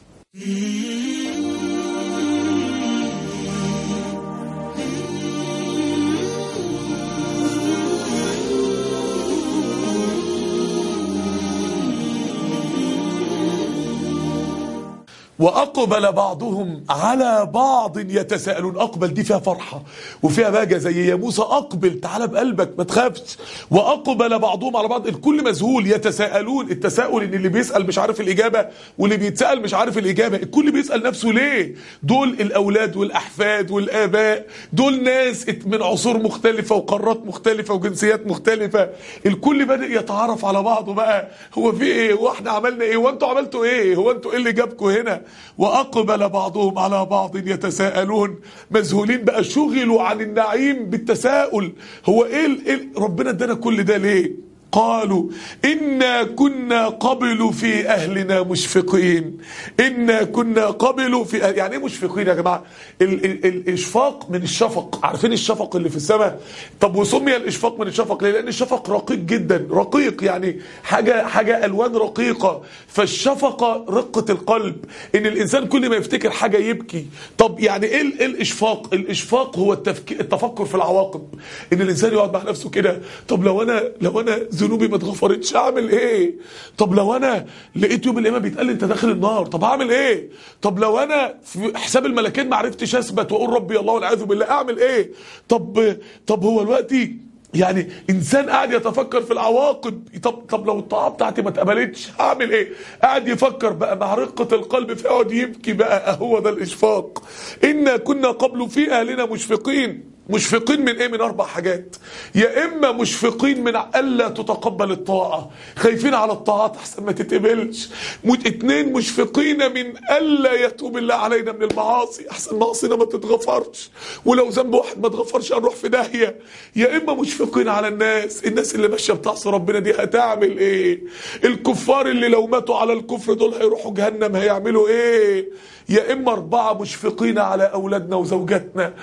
واقبل بعضهم على بعض يتساءلون اقبل دي فيها فرحه وفيها بهجه زي يا موسى اقبل تعالى بقلبك ما تخافش واقبل بعضهم على بعض الكل مذهول يتساءلون التساؤل ان اللي بيسال مش عارف الاجابه واللي بيتسال مش عارف الاجابه الكل بيسال نفسه ليه دول الاولاد والاحفاد والاباء دول ناس من عصور مختلفه وقارات مختلفه وجنسيات مختلفه الكل بدا يتعرف على بعضه بقى هو في ايه هو احنا عملنا ايه هو انتوا عملتوا ايه هو انتوا ايه اللي جابكم هنا واقبل بعضهم على بعض يتساءلون مذهولين بقى شغلوا عن النعيم بالتساؤل هو ايه ال- إيه ال- ربنا ادانا كل ده ليه قالوا إنا كنا قبل في أهلنا مشفقين إنا كنا قبل في أهل يعني إيه مشفقين يا جماعة ال ال الإشفاق من الشفق عارفين الشفق اللي في السماء طب وسمي الإشفاق من الشفق ليه لأن الشفق رقيق جدا رقيق يعني حاجة حاجة ألوان رقيقة فالشفقة رقة القلب إن الإنسان كل ما يفتكر حاجة يبكي طب يعني إيه ال- إيه الإشفاق الإشفاق هو التفكير التفكر في العواقب إن الإنسان يقعد مع نفسه كده طب لو أنا لو أنا ذنوبي ما اتغفرتش اعمل ايه طب لو انا لقيت يوم القيامه بيتقال لي انت داخل النار طب هعمل ايه طب لو انا في حساب الملكين ما عرفتش اثبت واقول ربي الله والعياذ بالله اعمل ايه طب طب هو دلوقتي يعني انسان قاعد يتفكر في العواقب طب طب لو الطاعه بتاعتي ما اتقبلتش هعمل ايه قاعد يفكر بقى مع رقه القلب فيقعد يبكي بقى هو ده الاشفاق انا كنا قبل في اهلنا مشفقين مشفقين من ايه من اربع حاجات يا اما مشفقين من الا تتقبل الطاعه خايفين على الطاعات احسن ما تتقبلش مت- اتنين مشفقين من الا يتوب الله علينا من المعاصي احسن معاصينا ما تتغفرش ولو ذنب واحد ما تغفرش هنروح في داهيه يا اما مشفقين على الناس الناس اللي ماشيه بتعصي ربنا دي هتعمل ايه الكفار اللي لو ماتوا على الكفر دول هيروحوا جهنم هيعملوا ايه يا اما اربعه مشفقين على اولادنا وزوجاتنا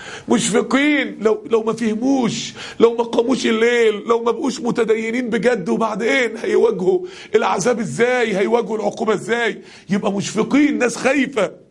مشفقين لو لو ما فهموش لو ما قاموش الليل لو ما بقوش متدينين بجد وبعدين هيواجهوا العذاب ازاي هيواجهوا العقوبه ازاي يبقى مشفقين ناس خايفه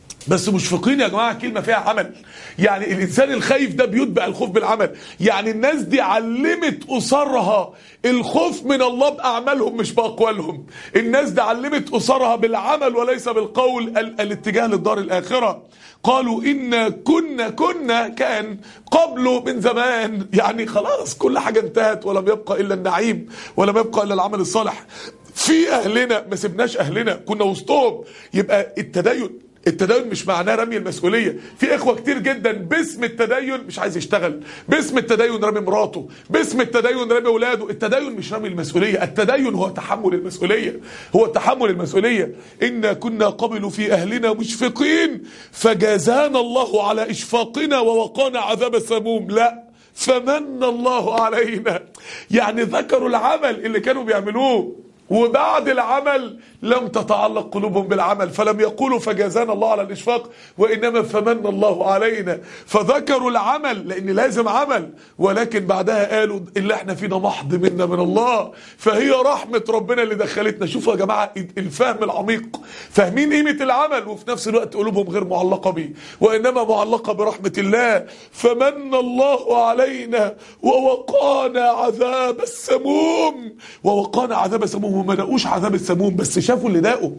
بس مشفقين يا جماعه كلمه فيها عمل يعني الانسان الخايف ده بيتبع الخوف بالعمل يعني الناس دي علمت اسرها الخوف من الله باعمالهم مش باقوالهم الناس دي علمت اسرها بالعمل وليس بالقول ال الاتجاه للدار الاخره قالوا إنا كنا كنا كان قبله من زمان يعني خلاص كل حاجه انتهت ولم يبقى الا النعيم ولم يبقى الا العمل الصالح في اهلنا ما سبناش اهلنا كنا وسطهم يبقى التدين التدين مش معناه رمي المسؤوليه في اخوه كتير جدا باسم التدين مش عايز يشتغل باسم التدين رمي مراته باسم التدين رمي اولاده التدين مش رمي المسؤوليه التدين هو تحمل المسؤوليه هو تحمل المسؤوليه انا كنا قبل في اهلنا مشفقين فجازانا الله على اشفاقنا ووقانا عذاب السموم لا فمن الله علينا يعني ذكروا العمل اللي كانوا بيعملوه وبعد العمل لم تتعلق قلوبهم بالعمل فلم يقولوا فجازانا الله على الإشفاق وإنما فمن الله علينا فذكروا العمل لأن لازم عمل ولكن بعدها قالوا اللي احنا فينا محض منا من الله فهي رحمة ربنا اللي دخلتنا شوفوا يا جماعة الفهم العميق فاهمين قيمة العمل وفي نفس الوقت قلوبهم غير معلقة بيه وإنما معلقة برحمة الله فمن الله علينا ووقانا عذاب السموم ووقانا عذاب السموم وما لقوش عذاب السموم بس شافوا اللي لاقوا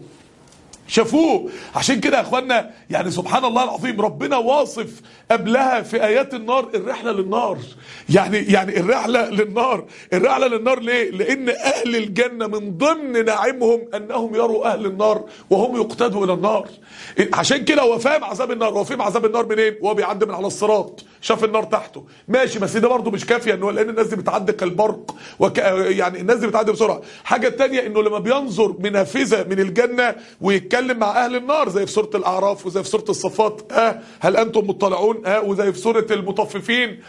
شافوه عشان كده يا اخوانا يعني سبحان الله العظيم ربنا واصف قبلها في ايات النار الرحله للنار يعني يعني الرحله للنار الرحله للنار ليه لان اهل الجنه من ضمن نعيمهم انهم يروا اهل النار وهم يقتدوا الى النار عشان كده هو فاهم عذاب النار هو فاهم عذاب النار منين وهو بيعدي من على الصراط شاف النار تحته ماشي بس ده برضه مش كافيه انه لان الناس دي بتعدي كالبرق وك يعني الناس دي بتعدي بسرعه حاجه تانية انه لما بينظر منافذه من الجنه ويتكلم مع اهل النار زي في سوره الاعراف وزي في سوره الصفات ها هل انتم مطلعون ها وزي في سوره المطففين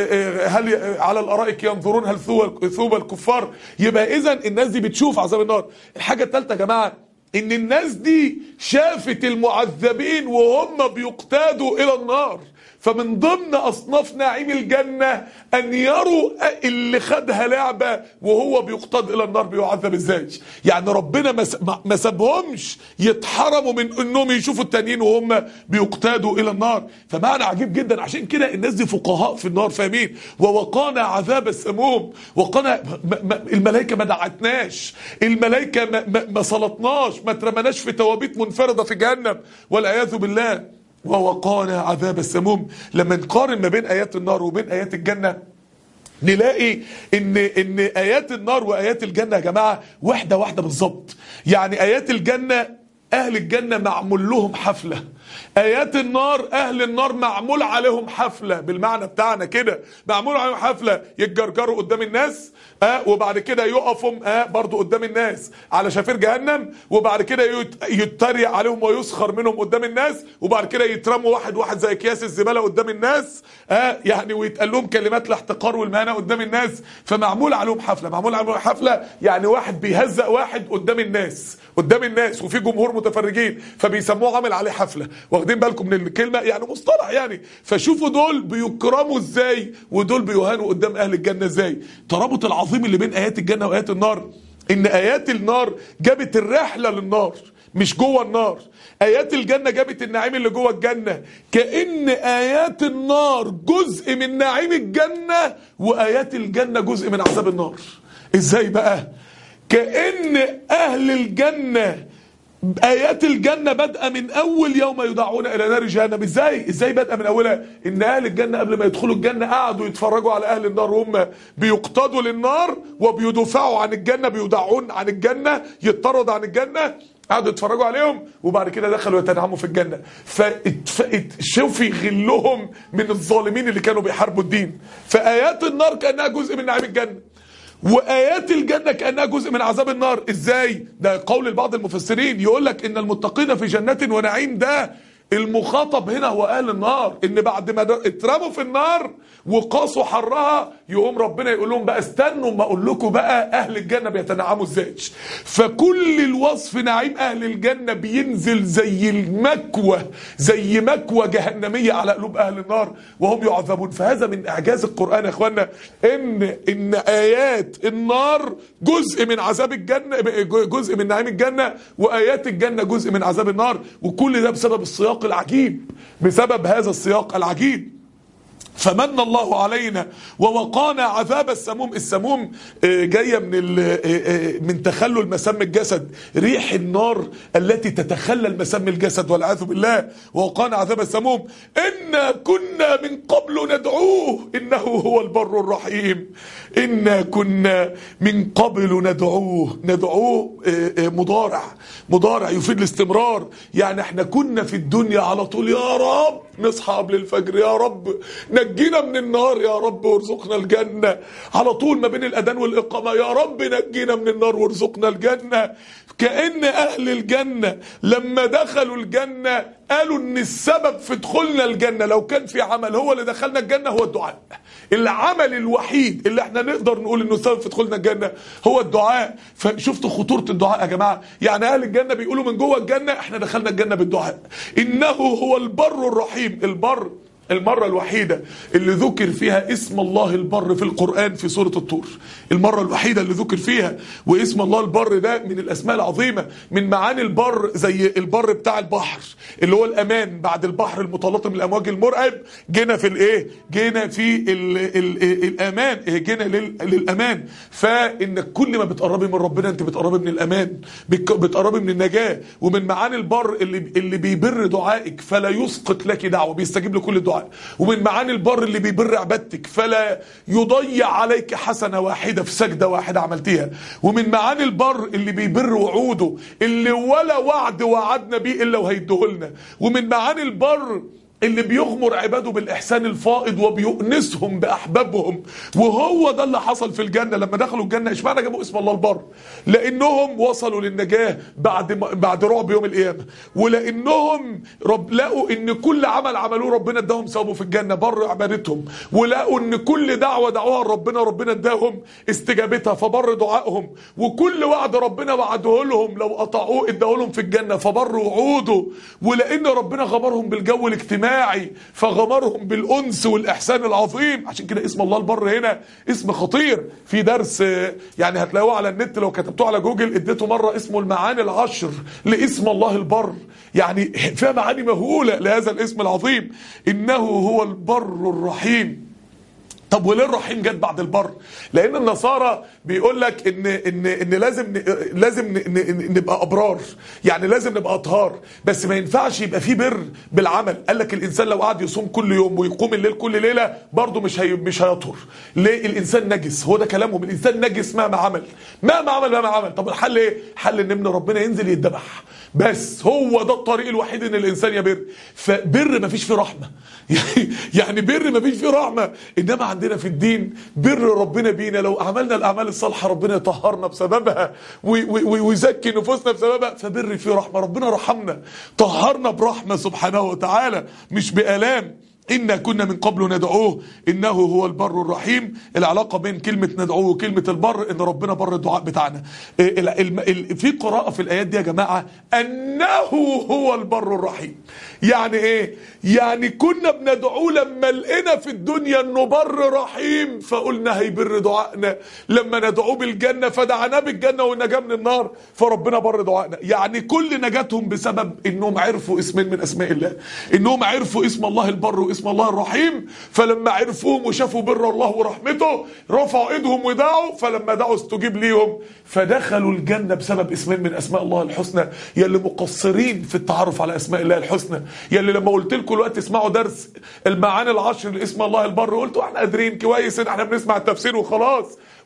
هل على الارائك ينظرون هل ثوب الكفار يبقى اذا الناس دي بتشوف عذاب النار الحاجه الثالثه يا جماعه ان الناس دي شافت المعذبين وهم بيقتادوا الى النار فمن ضمن اصناف نعيم الجنه ان يروا اللي خدها لعبه وهو بيقتاد الى النار بيعذب ازاي يعني ربنا ما سابهمش يتحرموا من انهم يشوفوا التانيين وهم بيقتادوا الى النار فمعنى عجيب جدا عشان كده الناس دي فقهاء في النار فاهمين ووقانا عذاب السموم وقانا الملائكه ما دعتناش الملائكه ما, ما, ما صلتناش ما اترمناش في توابيت منفرده في جهنم والعياذ بالله ووقانا عذاب السموم لما نقارن ما بين ايات النار وبين ايات الجنه نلاقي ان ان ايات النار وايات الجنه يا جماعه واحده واحده بالظبط يعني ايات الجنه اهل الجنه معمول لهم حفله ايات النار اهل النار معمول عليهم حفله بالمعنى بتاعنا كده معمول عليهم حفله يتجرجروا قدام الناس اه وبعد كده يقفوا اه برضو قدام الناس على شفير جهنم وبعد كده يتريق عليهم ويسخر منهم قدام الناس وبعد كده يترموا واحد واحد زي اكياس الزباله قدام الناس اه يعني ويتقال لهم كلمات الاحتقار والمهانه قدام الناس فمعمول عليهم حفله معمول عليهم حفله يعني واحد بيهزق واحد قدام الناس قدام الناس وفي جمهور متفرجين فبيسموه عامل عليه حفله واخدين بالكم من الكلمه يعني مصطلح يعني فشوفوا دول بيكرموا ازاي ودول بيهانوا قدام اهل الجنه ازاي ترابط العظيم اللي بين ايات الجنه وايات النار ان ايات النار جابت الرحله للنار مش جوه النار ايات الجنه جابت النعيم اللي جوه الجنه كان ايات النار جزء من نعيم الجنه وايات الجنه جزء من عذاب النار ازاي بقى كان اهل الجنه ايات الجنه بادئه من اول يوم يدعون الى نار جهنم ازاي ازاي بادئه من اولها ان اهل الجنه قبل ما يدخلوا الجنه قعدوا يتفرجوا على اهل النار وهم بيقتادوا للنار وبيدافعوا عن الجنه بيدعون عن الجنه يطردوا عن الجنه قعدوا يتفرجوا عليهم وبعد كده دخلوا يتنعموا في الجنه فشوفي غلهم من الظالمين اللي كانوا بيحاربوا الدين فايات النار كانها جزء من نعيم الجنه وايات الجنه كانها جزء من عذاب النار ازاي ده قول بعض المفسرين يقول لك ان المتقين في جنات ونعيم ده المخاطب هنا هو اهل النار ان بعد ما اترموا في النار وقاسوا حرها يقوم ربنا يقول لهم بقى استنوا ما اقول لكم بقى اهل الجنه بيتنعموا ازاي فكل الوصف نعيم اهل الجنه بينزل زي المكوه زي مكوه جهنميه على قلوب اهل النار وهم يعذبون فهذا من اعجاز القران يا اخوانا ان ان ايات النار جزء من عذاب الجنه جزء من نعيم الجنه وايات الجنه جزء من عذاب النار وكل ده بسبب السياق العجيب بسبب هذا السياق العجيب فمن الله علينا ووقانا عذاب السموم السموم جايه من من تخلل مسام الجسد ريح النار التي تتخلل مسام الجسد والعياذ بالله ووقانا عذاب السموم انا كنا من قبل ندعوه انه هو البر الرحيم انا كنا من قبل ندعوه ندعوه مضارع مضارع يفيد الاستمرار يعني احنا كنا في الدنيا على طول يا رب نصحى قبل الفجر يا رب نجينا من النار يا رب وارزقنا الجنة على طول ما بين الأذان والإقامة يا رب نجينا من النار وارزقنا الجنة كأن أهل الجنة لما دخلوا الجنة قالوا ان السبب في دخولنا الجنة لو كان في عمل هو اللي دخلنا الجنة هو الدعاء العمل الوحيد اللي احنا نقدر نقول انه السبب في دخولنا الجنة هو الدعاء فشفتوا خطورة الدعاء يا جماعة يعني اهل الجنة بيقولوا من جوه الجنة احنا دخلنا الجنة بالدعاء انه هو البر الرحيم البر المرة الوحيدة اللي ذكر فيها اسم الله البر في القرآن في سورة الطور المرة الوحيدة اللي ذكر فيها واسم الله البر ده من الأسماء العظيمة من معاني البر زي البر بتاع البحر اللي هو الأمان بعد البحر المتلاطم الأمواج المرعب جينا في الإيه جينا في ال ال الأمان جينا لل للأمان فإنك كل ما بتقربي من ربنا أنت بتقربي من الأمان بك- بتقربي من النجاة ومن معاني البر اللي اللي بيبر دعائك فلا يسقط لك دعوة بيستجيب لكل الدعاء ومن معاني البر اللي بيبر عبادتك فلا يضيع عليك حسنة واحدة في سجدة واحدة عملتيها ومن معاني البر اللي بيبر وعوده اللي ولا وعد وعدنا بيه إلا وهيديهولنا ومن معاني البر اللي بيغمر عباده بالإحسان الفائض وبيؤنسهم بأحبابهم وهو ده اللي حصل في الجنة لما دخلوا الجنة اشمعنى جابوا اسم الله البر لأنهم وصلوا للنجاة بعد ما بعد رعب يوم القيامة ولأنهم رب لقوا إن كل عمل عملوه ربنا اداهم ثوابه في الجنة بر عبادتهم ولقوا إن كل دعوة دعوها ربنا ربنا اداهم استجابتها فبر دعائهم وكل وعد ربنا وعده لهم لو قطعوه اداه لهم في الجنة فبر وعوده ولأن ربنا غمرهم بالجو الاجتماعي فغمرهم بالأنس والإحسان العظيم عشان كده اسم الله البر هنا اسم خطير في درس آه، يعني هتلاقوه على النت لو كتبتوه على جوجل اديته مرة اسمه المعاني العشر لاسم الله البر يعني فيها معاني مهولة لهذا الاسم العظيم إنه هو البر الرحيم طب وليه الرحيم جت بعد البر لان النصارى بيقول لك ان ان ان لازم ن- لازم ن- ن- نبقى ابرار يعني لازم نبقى اطهار بس ما ينفعش يبقى في بر بالعمل قال لك الانسان لو قعد يصوم كل يوم ويقوم الليل كل ليله برضه مش هي مش هيطهر ليه الانسان نجس هو ده كلامهم الانسان نجس مهما عمل مهما عمل مهما عمل طب الحل ايه حل ان ابن ربنا ينزل يتذبح بس هو ده الطريق الوحيد ان الانسان يبر فبر مفيش فيه رحمه يعني بر مفيش فيه رحمه انما عندنا في الدين بر ربنا بينا لو عملنا الاعمال الصالحه ربنا يطهرنا بسببها وي- وي- ويزكي نفوسنا بسببها فبر فيه رحمه ربنا رحمنا طهرنا برحمه سبحانه وتعالى مش بالام إنا كنا من قبل ندعوه إنه هو البر الرحيم العلاقة بين كلمة ندعوه وكلمة البر إن ربنا بر الدعاء بتاعنا إيه ال- ال- ال- في قراءة في الآيات دي يا جماعة أنه هو البر الرحيم يعني إيه يعني كنا بندعوه لما لقينا في الدنيا إنه بر رحيم فقلنا هيبر دعائنا لما ندعوه بالجنة فدعاناه بالجنة والنجاة من النار فربنا بر دعائنا يعني كل نجاتهم بسبب إنهم عرفوا اسمين من أسماء الله إنهم عرفوا اسم الله البر واسم الله الرحيم فلما عرفوهم وشافوا بر الله ورحمته رفعوا ايدهم ودعوا فلما دعوا استجيب ليهم فدخلوا الجنة بسبب اسمين من اسماء الله الحسنى يلي مقصرين في التعرف على اسماء الله الحسنى يلي لما قلت لكم الوقت اسمعوا درس المعاني العشر لاسم الله البر قلتوا احنا قادرين كويس ان احنا بنسمع التفسير وخلاص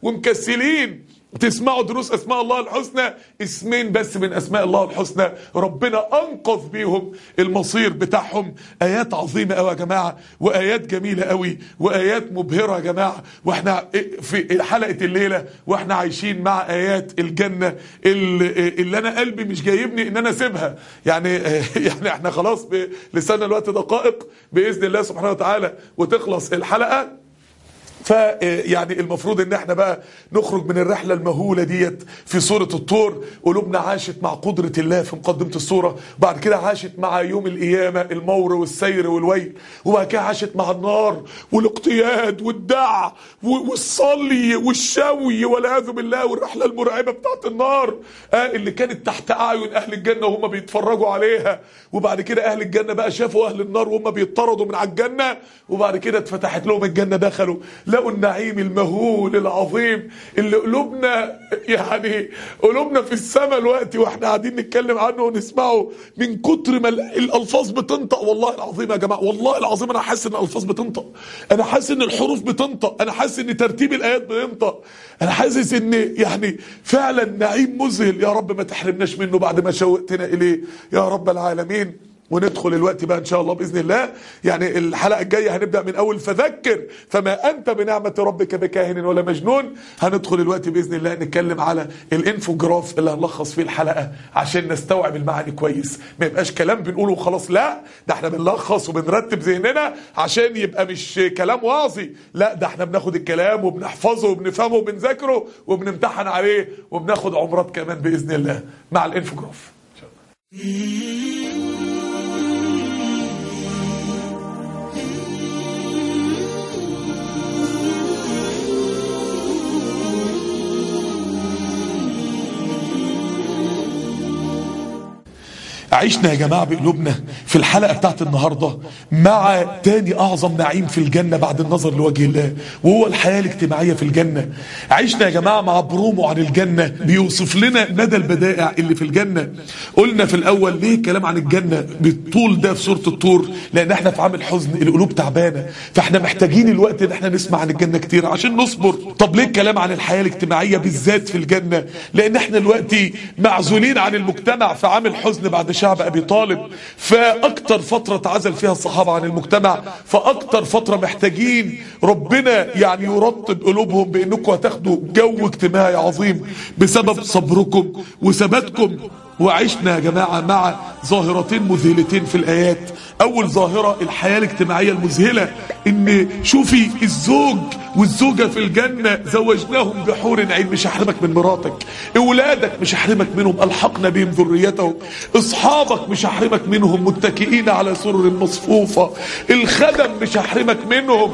ومكسلين تسمعوا دروس اسماء الله الحسنى اسمين بس من اسماء الله الحسنى ربنا انقذ بيهم المصير بتاعهم ايات عظيمه قوي يا جماعه وايات جميله قوي وايات مبهره يا جماعه واحنا في حلقه الليله واحنا عايشين مع ايات الجنه اللي, اللي انا قلبي مش جايبني ان انا اسيبها يعني يعني احنا خلاص ب- لسنا الوقت دقائق باذن الله سبحانه وتعالى وتخلص الحلقه ف يعني المفروض ان احنا بقى نخرج من الرحله المهوله ديت في سوره الطور قلوبنا عاشت مع قدره الله في مقدمه السوره وبعد كده عاشت مع يوم القيامه المور والسير والويل وبعد كده عاشت مع النار والاقتياد والدع و- والصلي والشوي والعياذ بالله والرحله المرعبه بتاعت النار آه اللي كانت تحت اعين اهل الجنه وهم بيتفرجوا عليها وبعد كده اهل الجنه بقى شافوا اهل النار وهم بيطردوا من على الجنه وبعد كده اتفتحت لهم الجنه دخلوا لقوا النعيم المهول العظيم اللي قلوبنا يعني قلوبنا في السماء الوقت واحنا قاعدين نتكلم عنه ونسمعه من كتر ما ال- الالفاظ بتنطق والله العظيم يا جماعه والله العظيم انا حاسس ان الالفاظ بتنطق انا حاسس ان الحروف بتنطق انا حاسس ان ترتيب الايات بينطق انا حاسس ان يعني فعلا نعيم مذهل يا رب ما تحرمناش منه بعد ما شوقتنا اليه يا رب العالمين وندخل الوقت بقى ان شاء الله باذن الله يعني الحلقه الجايه هنبدا من اول فذكر فما انت بنعمه ربك بكاهن ولا مجنون هندخل الوقت باذن الله نتكلم على الانفوجراف اللي هنلخص فيه الحلقه عشان نستوعب المعاني كويس ما يبقاش كلام بنقوله وخلاص لا ده احنا بنلخص وبنرتب ذهننا عشان يبقى مش كلام واعظي لا ده احنا بناخد الكلام وبنحفظه وبنفهمه وبنذاكره وبنمتحن عليه وبناخد عمرات كمان باذن الله مع الانفوجراف ان شاء الله عشنا يا جماعة بقلوبنا في الحلقة بتاعت النهاردة مع تاني أعظم نعيم في الجنة بعد النظر لوجه الله وهو الحياة الاجتماعية في الجنة عشنا يا جماعة مع برومو عن الجنة بيوصف لنا مدى البدائع اللي في الجنة قلنا في الأول ليه كلام عن الجنة بالطول ده في سورة الطور لأن احنا في عام الحزن القلوب تعبانة فاحنا محتاجين الوقت ان احنا نسمع عن الجنة كتير عشان نصبر طب ليه الكلام عن الحياة الاجتماعية بالذات في الجنة لأن احنا دلوقتي معزولين عن المجتمع في عام الحزن بعد شعب ابي طالب فاكتر فتره اتعزل فيها الصحابه عن المجتمع فاكتر فتره محتاجين ربنا يعني يرطب قلوبهم بانكم هتاخدوا جو اجتماعي عظيم بسبب صبركم وثباتكم وعشنا يا جماعة مع ظاهرتين مذهلتين في الآيات أول ظاهرة الحياة الاجتماعية المذهلة إن شوفي الزوج والزوجة في الجنة زوجناهم بحور عين مش هحرمك من مراتك اولادك مش هحرمك منهم الحقنا بهم ذريتهم اصحابك مش هحرمك منهم متكئين على سرر مصفوفة الخدم مش هحرمك منهم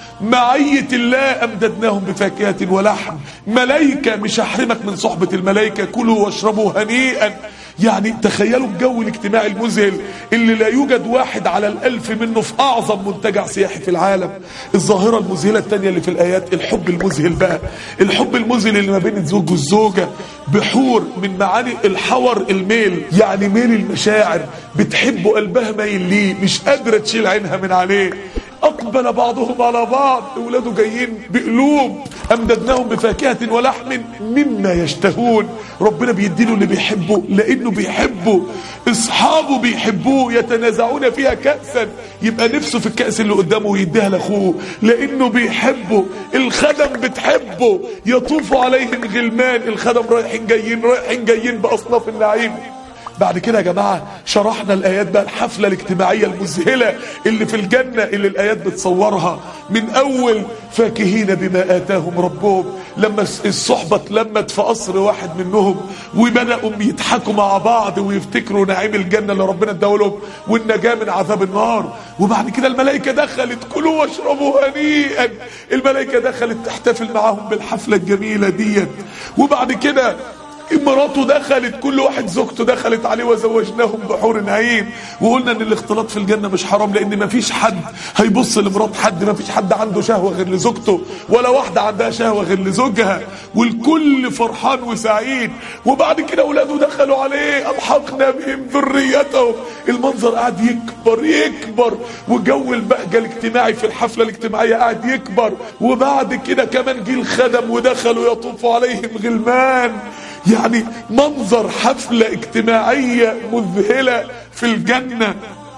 معية الله أمددناهم بفاكهة ولحم ملايكة مش هحرمك من صحبة الملايكة كلوا واشربوا هنيئا يعني تخيلوا الجو الاجتماعي المذهل اللي لا يوجد واحد على الألف منه في أعظم منتجع سياحي في العالم الظاهرة المذهلة التانية اللي في الآيات الحب المذهل بقى الحب المذهل اللي ما بين الزوج والزوجة بحور من معاني الحور الميل يعني ميل المشاعر بتحبه قلبها مايل ليه مش قادرة تشيل عينها من عليه أقبل بعضهم على بعض أولاده جايين بقلوب أمددناهم بفاكهة ولحم مما يشتهون ربنا بيديله اللي بيحبه لأنه بيحبه أصحابه بيحبوه يتنازعون فيها كأسا يبقى نفسه في الكأس اللي قدامه ويديها لأخوه لأنه بيحبه الخدم بتحبه يطوف عليهم غلمان الخدم رايحين جايين رايحين جايين بأصناف النعيم بعد كده يا جماعة شرحنا الآيات بقى الحفلة الاجتماعية المذهلة اللي في الجنة اللي الآيات بتصورها من أول فاكهين بما آتاهم ربهم لما الصحبة اتلمت في قصر واحد منهم وبدأوا يضحكوا مع بعض ويفتكروا نعيم الجنة اللي ربنا اداهولهم والنجاة من عذاب النار وبعد كده الملائكة دخلت كلوا واشربوا هنيئا الملائكة دخلت تحتفل معاهم بالحفلة الجميلة ديت وبعد كده مراته دخلت كل واحد زوجته دخلت عليه وزوجناهم بحور عين وقلنا ان الاختلاط في الجنه مش حرام لان مفيش حد هيبص لمرات حد مفيش حد عنده شهوه غير لزوجته ولا واحده عندها شهوه غير لزوجها والكل فرحان وسعيد وبعد كده اولاده دخلوا عليه الحقنا بهم ذريتهم المنظر قاعد يكبر يكبر وجو البهجه الاجتماعي في الحفله الاجتماعيه قاعد يكبر وبعد كده كمان جه الخدم ودخلوا يطوفوا عليهم غلمان يعني منظر حفلة اجتماعية مذهلة في الجنة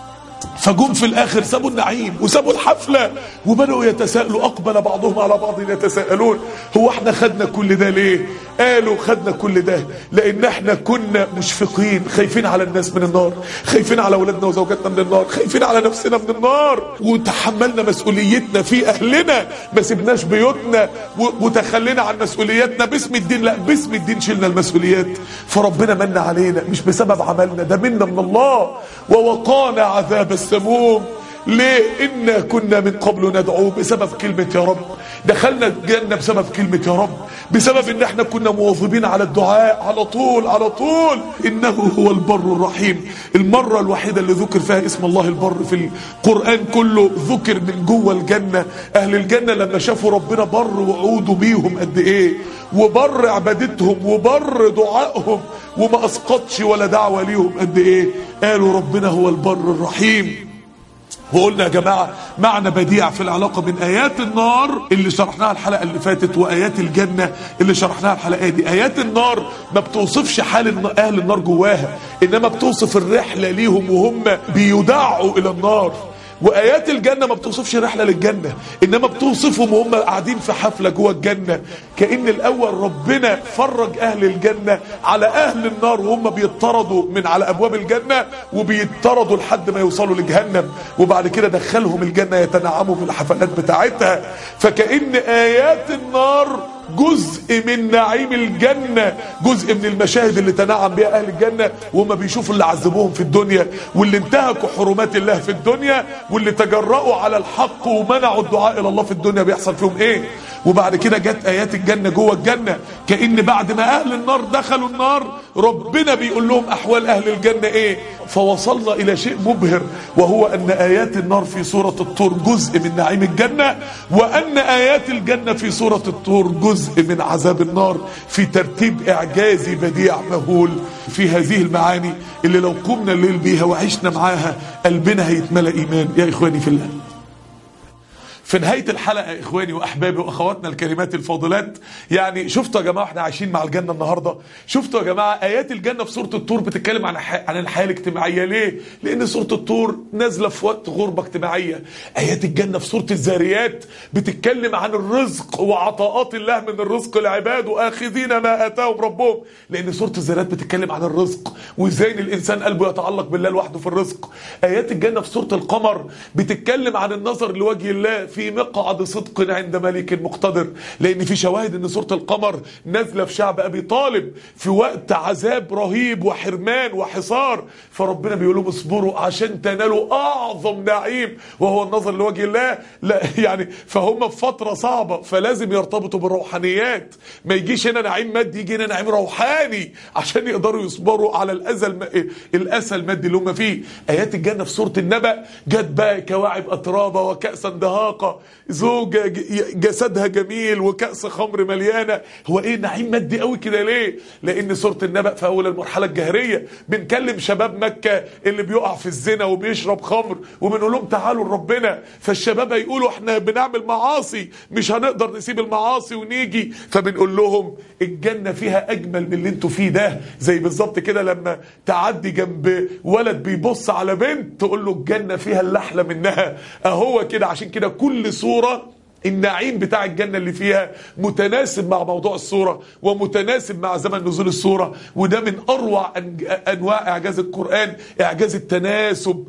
فجم في الاخر سابوا النعيم وسابوا الحفلة وبدأوا يتساءلوا اقبل بعضهم على بعض يتساءلون هو احنا خدنا كل ده ليه قالوا خدنا كل ده لان احنا كنا مشفقين خايفين على الناس من النار خايفين على اولادنا وزوجاتنا من النار خايفين على نفسنا من النار وتحملنا مسؤوليتنا في اهلنا ما سبناش بيوتنا وتخلينا عن مسؤولياتنا باسم الدين لا باسم الدين شلنا المسؤوليات فربنا من علينا مش بسبب عملنا ده منا من الله ووقانا عذاب السموم ليه إنا كنا من قبل ندعوه بسبب كلمة يا رب دخلنا الجنة بسبب كلمة يا رب بسبب ان احنا كنا مواظبين على الدعاء على طول على طول انه هو البر الرحيم المرة الوحيدة اللي ذكر فيها اسم الله البر في القرآن كله ذكر من جوه الجنة اهل الجنة لما شافوا ربنا بر وعودوا بيهم قد ايه وبر عبادتهم وبر دعائهم وما اسقطش ولا دعوة ليهم قد ايه قالوا ربنا هو البر الرحيم وقلنا يا جماعة معنى بديع في العلاقة بين آيات النار اللي شرحناها الحلقة اللي فاتت وآيات الجنة اللي شرحناها الحلقة دي آيات النار ما بتوصفش حال الن- أهل النار جواها إنما بتوصف الرحلة ليهم وهم بيدعوا إلى النار وايات الجنه ما بتوصفش رحله للجنه انما بتوصفهم وهم قاعدين في حفله جوه الجنه كان الاول ربنا فرج اهل الجنه على اهل النار وهم بيطردوا من على ابواب الجنه وبيطردوا لحد ما يوصلوا لجهنم وبعد كده دخلهم الجنه يتنعموا في الحفلات بتاعتها فكان ايات النار جزء من نعيم الجنة جزء من المشاهد اللي تنعم بها أهل الجنة وهم بيشوفوا اللي عذبوهم في الدنيا واللي انتهكوا حرمات الله في الدنيا واللي تجرأوا على الحق ومنعوا الدعاء إلى الله في الدنيا بيحصل فيهم إيه وبعد كده جت آيات الجنة جوه الجنة كأن بعد ما أهل النار دخلوا النار ربنا بيقول لهم أحوال أهل الجنة إيه فوصلنا إلى شيء مبهر وهو أن آيات النار في سورة الطور جزء من نعيم الجنة وأن آيات الجنة في سورة الطور جزء من عذاب النار في ترتيب إعجازي بديع مهول في هذه المعاني اللي لو قمنا الليل بيها وعشنا معاها قلبنا هيتملى إيمان يا إخواني في الله في نهاية الحلقة يا إخواني وأحبابي وأخواتنا الكريمات الفاضلات يعني شفتوا يا جماعة احنا عايشين مع الجنة النهاردة شفتوا يا جماعة آيات الجنة في سورة الطور بتتكلم عن ح- عن الحياة الاجتماعية ليه؟ لأن سورة الطور نازلة في وقت غربة اجتماعية آيات الجنة في سورة الذاريات بتتكلم عن الرزق وعطاءات الله من الرزق لعباده آخذين ما آتاهم ربهم لأن سورة الذاريات بتتكلم عن الرزق وإزاي إن الإنسان قلبه يتعلق بالله لوحده في الرزق آيات الجنة في سورة القمر بتتكلم عن النظر لوجه الله في مقعد صدق عند ملك مقتدر لأن في شواهد إن سورة القمر نازلة في شعب أبي طالب في وقت عذاب رهيب وحرمان وحصار فربنا بيقول لهم اصبروا عشان تنالوا أعظم نعيم وهو النظر لوجه الله لا يعني فهم في فترة صعبة فلازم يرتبطوا بالروحانيات ما يجيش هنا نعيم مادي يجي هنا نعيم روحاني عشان يقدروا يصبروا على الأذى الم... الأسى المادي اللي هم فيه آيات الجنة في سورة النبأ جت بقى كواعب أترابة وكأسا دهاقة زوجة ج- جسدها جميل وكأس خمر مليانة هو ايه نعيم مادي قوي كده ليه لان سورة النبأ في اول المرحلة الجهرية بنكلم شباب مكة اللي بيقع في الزنا وبيشرب خمر وبنقول لهم تعالوا لربنا فالشباب هيقولوا احنا بنعمل معاصي مش هنقدر نسيب المعاصي ونيجي فبنقول لهم الجنة فيها اجمل من اللي انتوا فيه ده زي بالظبط كده لما تعدي جنب ولد بيبص على بنت تقول له الجنة فيها اللي احلى منها اهو كده عشان كده كل صورة النعيم بتاع الجنة اللي فيها متناسب مع موضوع الصورة ومتناسب مع زمن نزول الصورة وده من أروع أن- أنواع إعجاز القرآن إعجاز التناسب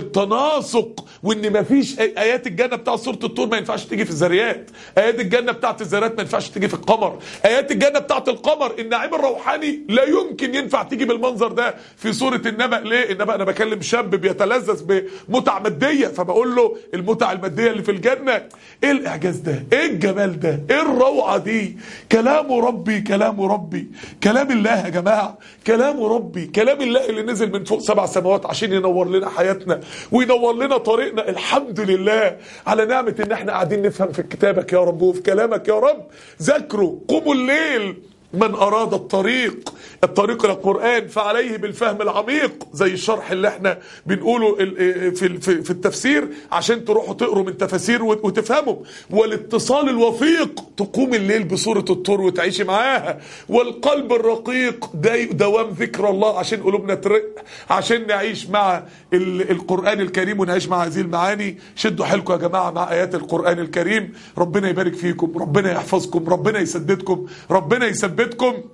والتناسق وإن مفيش آي- آيات الجنة بتاع سورة الطور ما ينفعش تيجي في الذريات آيات الجنة بتاعت الذريات ما ينفعش تيجي في القمر آيات الجنة بتاعت القمر النعيم الروحاني لا يمكن ينفع تيجي بالمنظر ده في سورة النبأ ليه النبأ أنا بكلم شاب بيتلذذ بمتع مادية فبقول له المتع المادية اللي في الجنة إيه الإعجاز ده إيه الجمال ده إيه الروعة دي كلام ربي كلام ربي كلام الله يا جماعة كلام ربي كلام الله اللي نزل من فوق سبع سماوات عشان ينور لنا حياتنا وينور لنا طريقنا الحمد لله على نعمة ان احنا قاعدين نفهم في كتابك يا رب وفي كلامك يا رب ذاكروا قوموا الليل من أراد الطريق الطريق إلى القرآن فعليه بالفهم العميق زي الشرح اللي احنا بنقوله ال- في في في التفسير عشان تروحوا تقروا من تفاسير وت- وتفهموا والاتصال الوثيق تقوم الليل بسورة الطور وتعيشي معاها والقلب الرقيق داي- دوام ذكر الله عشان قلوبنا ترق عشان نعيش مع ال- القرآن الكريم ونعيش مع هذه المعاني شدوا حيلكم يا جماعة مع آيات القرآن الكريم ربنا يبارك فيكم ربنا يحفظكم ربنا يسددكم ربنا يثبتكم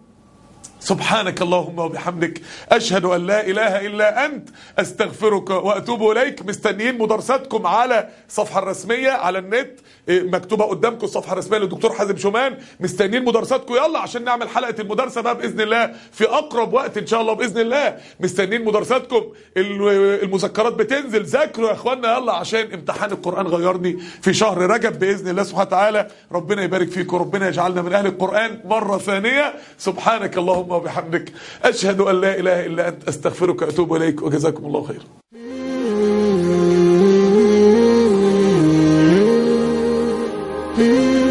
سبحانك اللهم وبحمدك أشهد أن لا إله إلا أنت أستغفرك وأتوب إليك مستنيين مدرساتكم على الصفحة الرسمية على النت إيه، مكتوبة قدامكم الصفحة الرسمية للدكتور حازم شومان مستنيين مدرساتكم يلا عشان نعمل حلقة المدرسة بقى بإذن الله في أقرب وقت إن شاء الله بإذن الله مستنيين مدرساتكم ال- المذكرات بتنزل ذاكروا يا إخوانا يلا عشان امتحان القرآن غيرني في شهر رجب بإذن الله سبحانه وتعالى ربنا يبارك فيكم ربنا يجعلنا من أهل القرآن مرة ثانية سبحانك اللهم وبحمدك أشهد أن لا إله إلا أنت أستغفرك وأتوب إليك وجزاكم الله خيرا Mm-hmm.